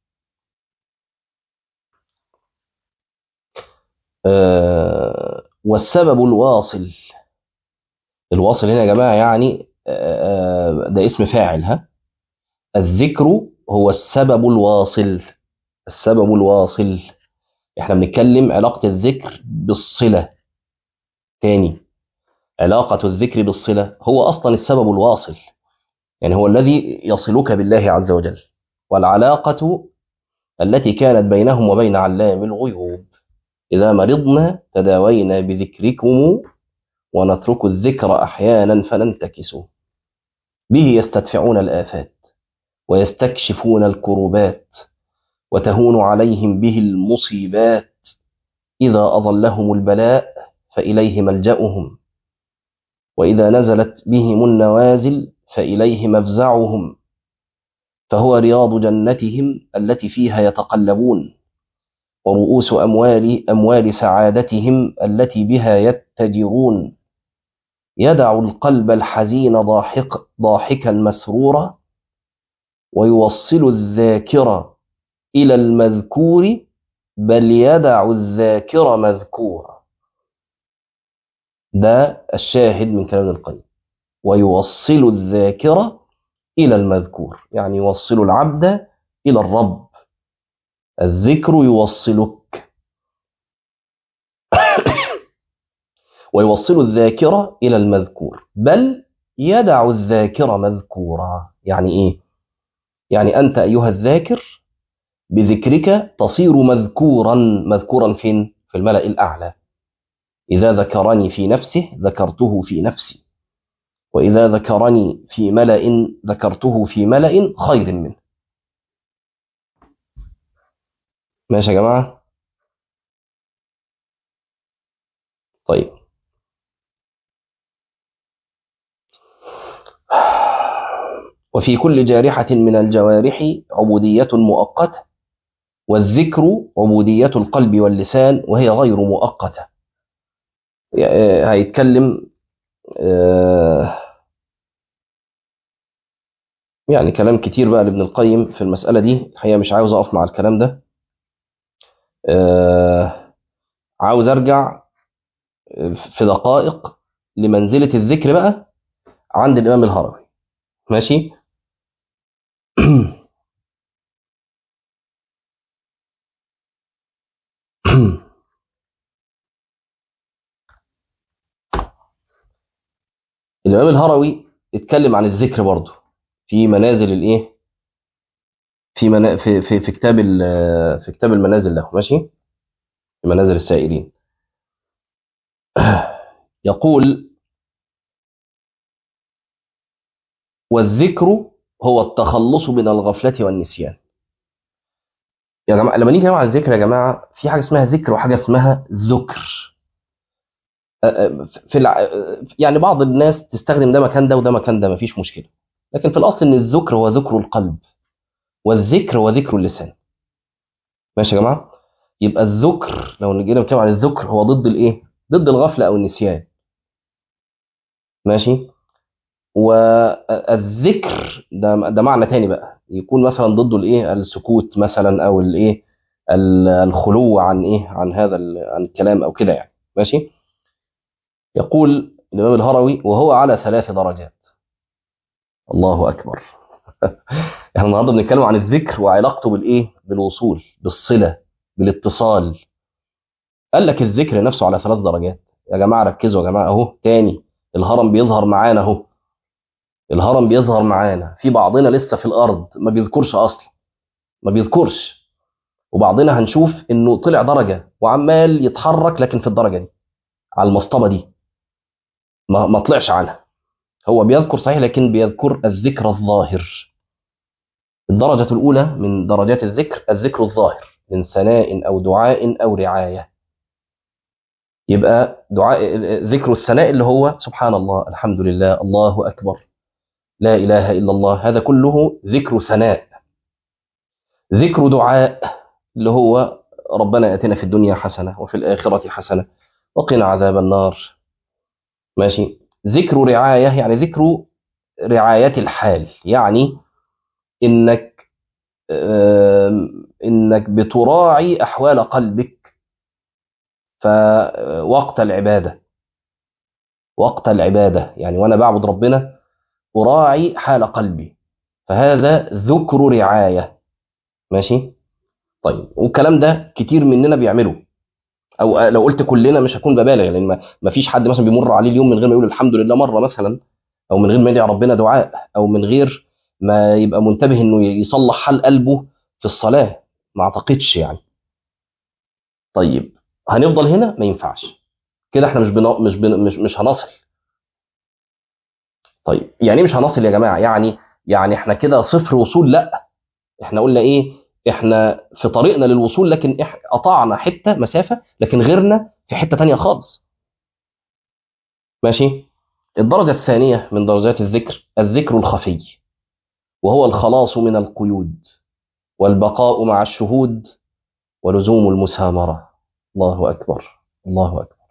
آه والسبب الواصل الواصل هنا يا جماعة يعني آه ده اسم فاعل ها الذكر هو السبب الواصل السبب الواصل احنا بنتكلم علاقة الذكر بالصلة تاني علاقة الذكر بالصلة هو أصلا السبب الواصل يعني هو الذي يصلك بالله عز وجل والعلاقة التي كانت بينهم وبين علام الغيوب إذا مرضنا تداوينا بذكركم ونترك الذكر أحيانا فننتكس به يستدفعون الآفات ويستكشفون الكربات وتهون عليهم به المصيبات إذا أظلهم البلاء فإليه ملجأهم وإذا نزلت بهم النوازل فإليه مفزعهم فهو رياض جنتهم التي فيها يتقلبون ورؤوس أموال أموال سعادتهم التي بها يتجرون يدع القلب الحزين ضاحك ضاحكا مسرورا ويوصل الذاكرة إلى المذكور بل يدع الذاكر مذكورا ده الشاهد من كلام القيم ويوصل الذاكرة إلى المذكور يعني يوصل العبد إلى الرب الذكر يوصلك ويوصل الذاكرة إلى المذكور بل يدع الذاكر مذكورا يعني إيه؟ يعني أنت أيها الذاكر بذكرك تصير مذكورا مذكورا فين؟ في الملأ الأعلى إذا ذكرني في نفسه ذكرته في نفسي وإذا ذكرني في ملأ ذكرته في ملأ خير منه ماشي يا جماعة طيب وفي كل جارحة من الجوارح عبودية مؤقتة والذكر عبودية القلب واللسان وهي غير مؤقتة هيتكلم يعني كلام كتير بقى لابن القيم في المسألة دي الحقيقة مش عاوز أقف مع الكلام ده عاوز أرجع في دقائق لمنزلة الذكر بقى عند الإمام الهروي ماشي الإمام الهروي اتكلم عن الذكر برضه في منازل الإيه؟ في منا... في في في كتاب ال... في كتاب المنازل له ماشي؟ في منازل السائرين يقول والذكر هو التخلص من الغفلة والنسيان يا جماعة لما نيجي على الذكر يا جماعة في حاجة اسمها ذكر وحاجة اسمها ذكر في الع... يعني بعض الناس تستخدم ده مكان ده وده مكان ده مفيش مشكلة لكن في الأصل إن الذكر هو ذكر القلب والذكر هو ذكر اللسان ماشي يا جماعة يبقى الذكر لو جينا نتكلم عن الذكر هو ضد الإيه ضد الغفلة أو النسيان ماشي والذكر ده ده معنى تاني بقى يكون مثلا ضده الايه السكوت مثلا او الايه الخلو عن ايه عن هذا عن الكلام او كده يعني ماشي يقول الامام الهروي وهو على ثلاث درجات الله اكبر احنا النهارده بنتكلم عن الذكر وعلاقته بالايه بالوصول بالصله بالاتصال قال لك الذكر نفسه على ثلاث درجات يا جماعه ركزوا يا جماعه اهو تاني الهرم بيظهر معانا اهو الهرم بيظهر معانا في بعضنا لسه في الارض ما بيذكرش اصلا ما بيذكرش وبعضنا هنشوف انه طلع درجه وعمال يتحرك لكن في الدرجه دي على المصطبه دي ما, ما طلعش عنها هو بيذكر صحيح لكن بيذكر الذكر الظاهر الدرجة الأولى من درجات الذكر الذكر الظاهر من ثناء أو دعاء أو رعاية يبقى دعاء ذكر الثناء اللي هو سبحان الله الحمد لله الله أكبر لا إله إلا الله هذا كله ذكر ثناء ذكر دعاء اللي هو ربنا اتنا في الدنيا حسنه وفي الاخره حسنه وقنا عذاب النار ماشي ذكر رعايه يعني ذكر رعايه الحال يعني انك انك بتراعي احوال قلبك فوقت العباده وقت العباده يعني وانا بعبد ربنا اراعي حال قلبي فهذا ذكر رعايه ماشي طيب والكلام ده كتير مننا بيعمله او لو قلت كلنا مش هكون ببالغ لان ما فيش حد مثلا بيمر عليه اليوم من غير ما يقول الحمد لله مره مثلا او من غير ما يدعي ربنا دعاء او من غير ما يبقى منتبه انه يصلح حال قلبه في الصلاه ما اعتقدش يعني طيب هنفضل هنا ما ينفعش كده احنا مش بنا مش بنا مش مش هنصل طيب يعني مش هنصل يا جماعه يعني يعني احنا كده صفر وصول لا احنا قلنا ايه احنا في طريقنا للوصول لكن إح... قطعنا حته مسافه لكن غيرنا في حته تانية خالص ماشي الدرجه الثانيه من درجات الذكر الذكر الخفي وهو الخلاص من القيود والبقاء مع الشهود ولزوم المسامره الله اكبر الله اكبر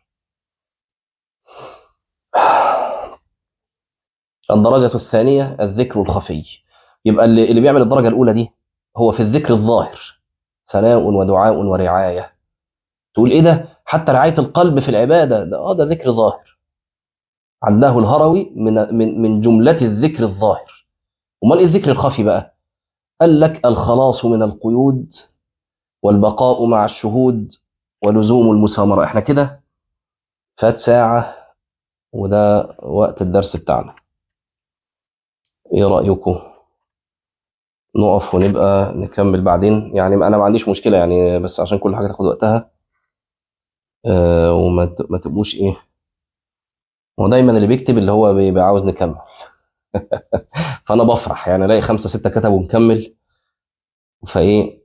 الدرجه الثانيه الذكر الخفي يبقى اللي, اللي بيعمل الدرجه الاولى دي هو في الذكر الظاهر ثناء ودعاء ورعاية تقول ايه ده حتى رعاية القلب في العبادة ده اه ده ذكر ظاهر عداه الهروي من من من جملة الذكر الظاهر امال ايه الذكر الخفي بقى قال لك الخلاص من القيود والبقاء مع الشهود ولزوم المسامرة احنا كده فات ساعة وده وقت الدرس بتاعنا ايه رأيكم نقف ونبقى نكمل بعدين يعني انا ما عنديش مشكله يعني بس عشان كل حاجه تاخد وقتها أه وما ما تبقوش ايه هو دايما اللي بيكتب اللي هو بيبقى عاوز نكمل فانا بفرح يعني الاقي خمسه سته كتبوا نكمل فايه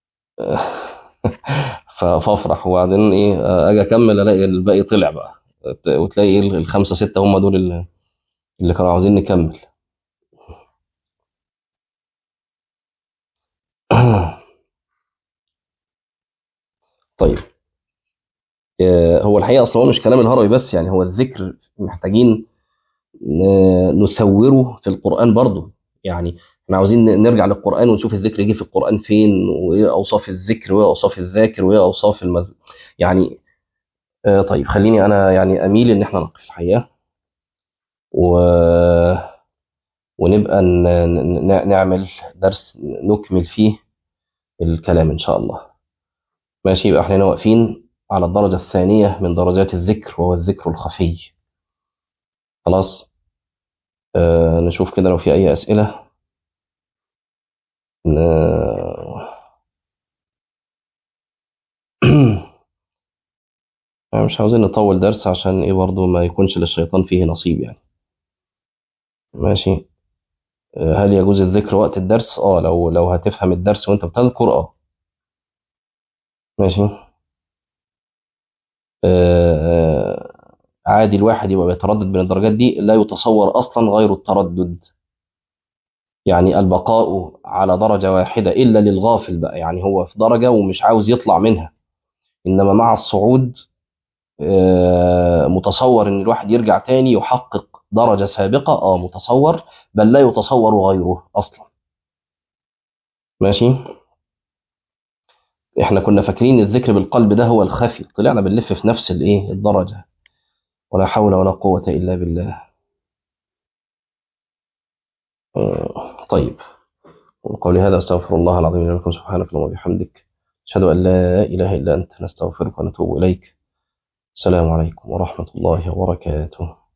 فافرح وبعدين ايه اجي اكمل الاقي الباقي طلع بقى وتلاقي الخمسه سته هم دول اللي كانوا عاوزين نكمل طيب هو الحقيقه اصلا هو مش كلام الهروي بس يعني هو الذكر محتاجين نسوره في القران برضه يعني احنا عاوزين نرجع للقران ونشوف الذكر يجي في القران فين وايه اوصاف الذكر وايه اوصاف الذاكر وايه اوصاف المز... يعني طيب خليني انا يعني اميل ان احنا نقف الحقيقه و ونبقى نعمل درس نكمل فيه الكلام إن شاء الله ماشي يبقى احنا واقفين على الدرجة الثانية من درجات الذكر وهو الذكر الخفي خلاص آه نشوف كده لو في أي أسئلة ن... مش عاوزين نطول درس عشان ايه برضو ما يكونش للشيطان فيه نصيب يعني ماشي هل يجوز الذكر وقت الدرس اه لو لو هتفهم الدرس وانت بتذكر اه ماشي آه عادي الواحد يبقى بيتردد بين الدرجات دي لا يتصور اصلا غير التردد يعني البقاء على درجة واحدة إلا للغافل بقى يعني هو في درجة ومش عاوز يطلع منها إنما مع الصعود آه متصور إن الواحد يرجع تاني يحقق درجة سابقة اه متصور بل لا يتصور غيره أصلا ماشي احنا كنا فاكرين الذكر بالقلب ده هو الخفي طلعنا بنلف في نفس الايه الدرجة ولا حول ولا قوة إلا بالله آه، طيب وقولي هذا أستغفر الله العظيم لي ولكم سبحانك اللهم وبحمدك أشهد أن لا إله إلا أنت نستغفرك ونتوب إليك السلام عليكم ورحمة الله وبركاته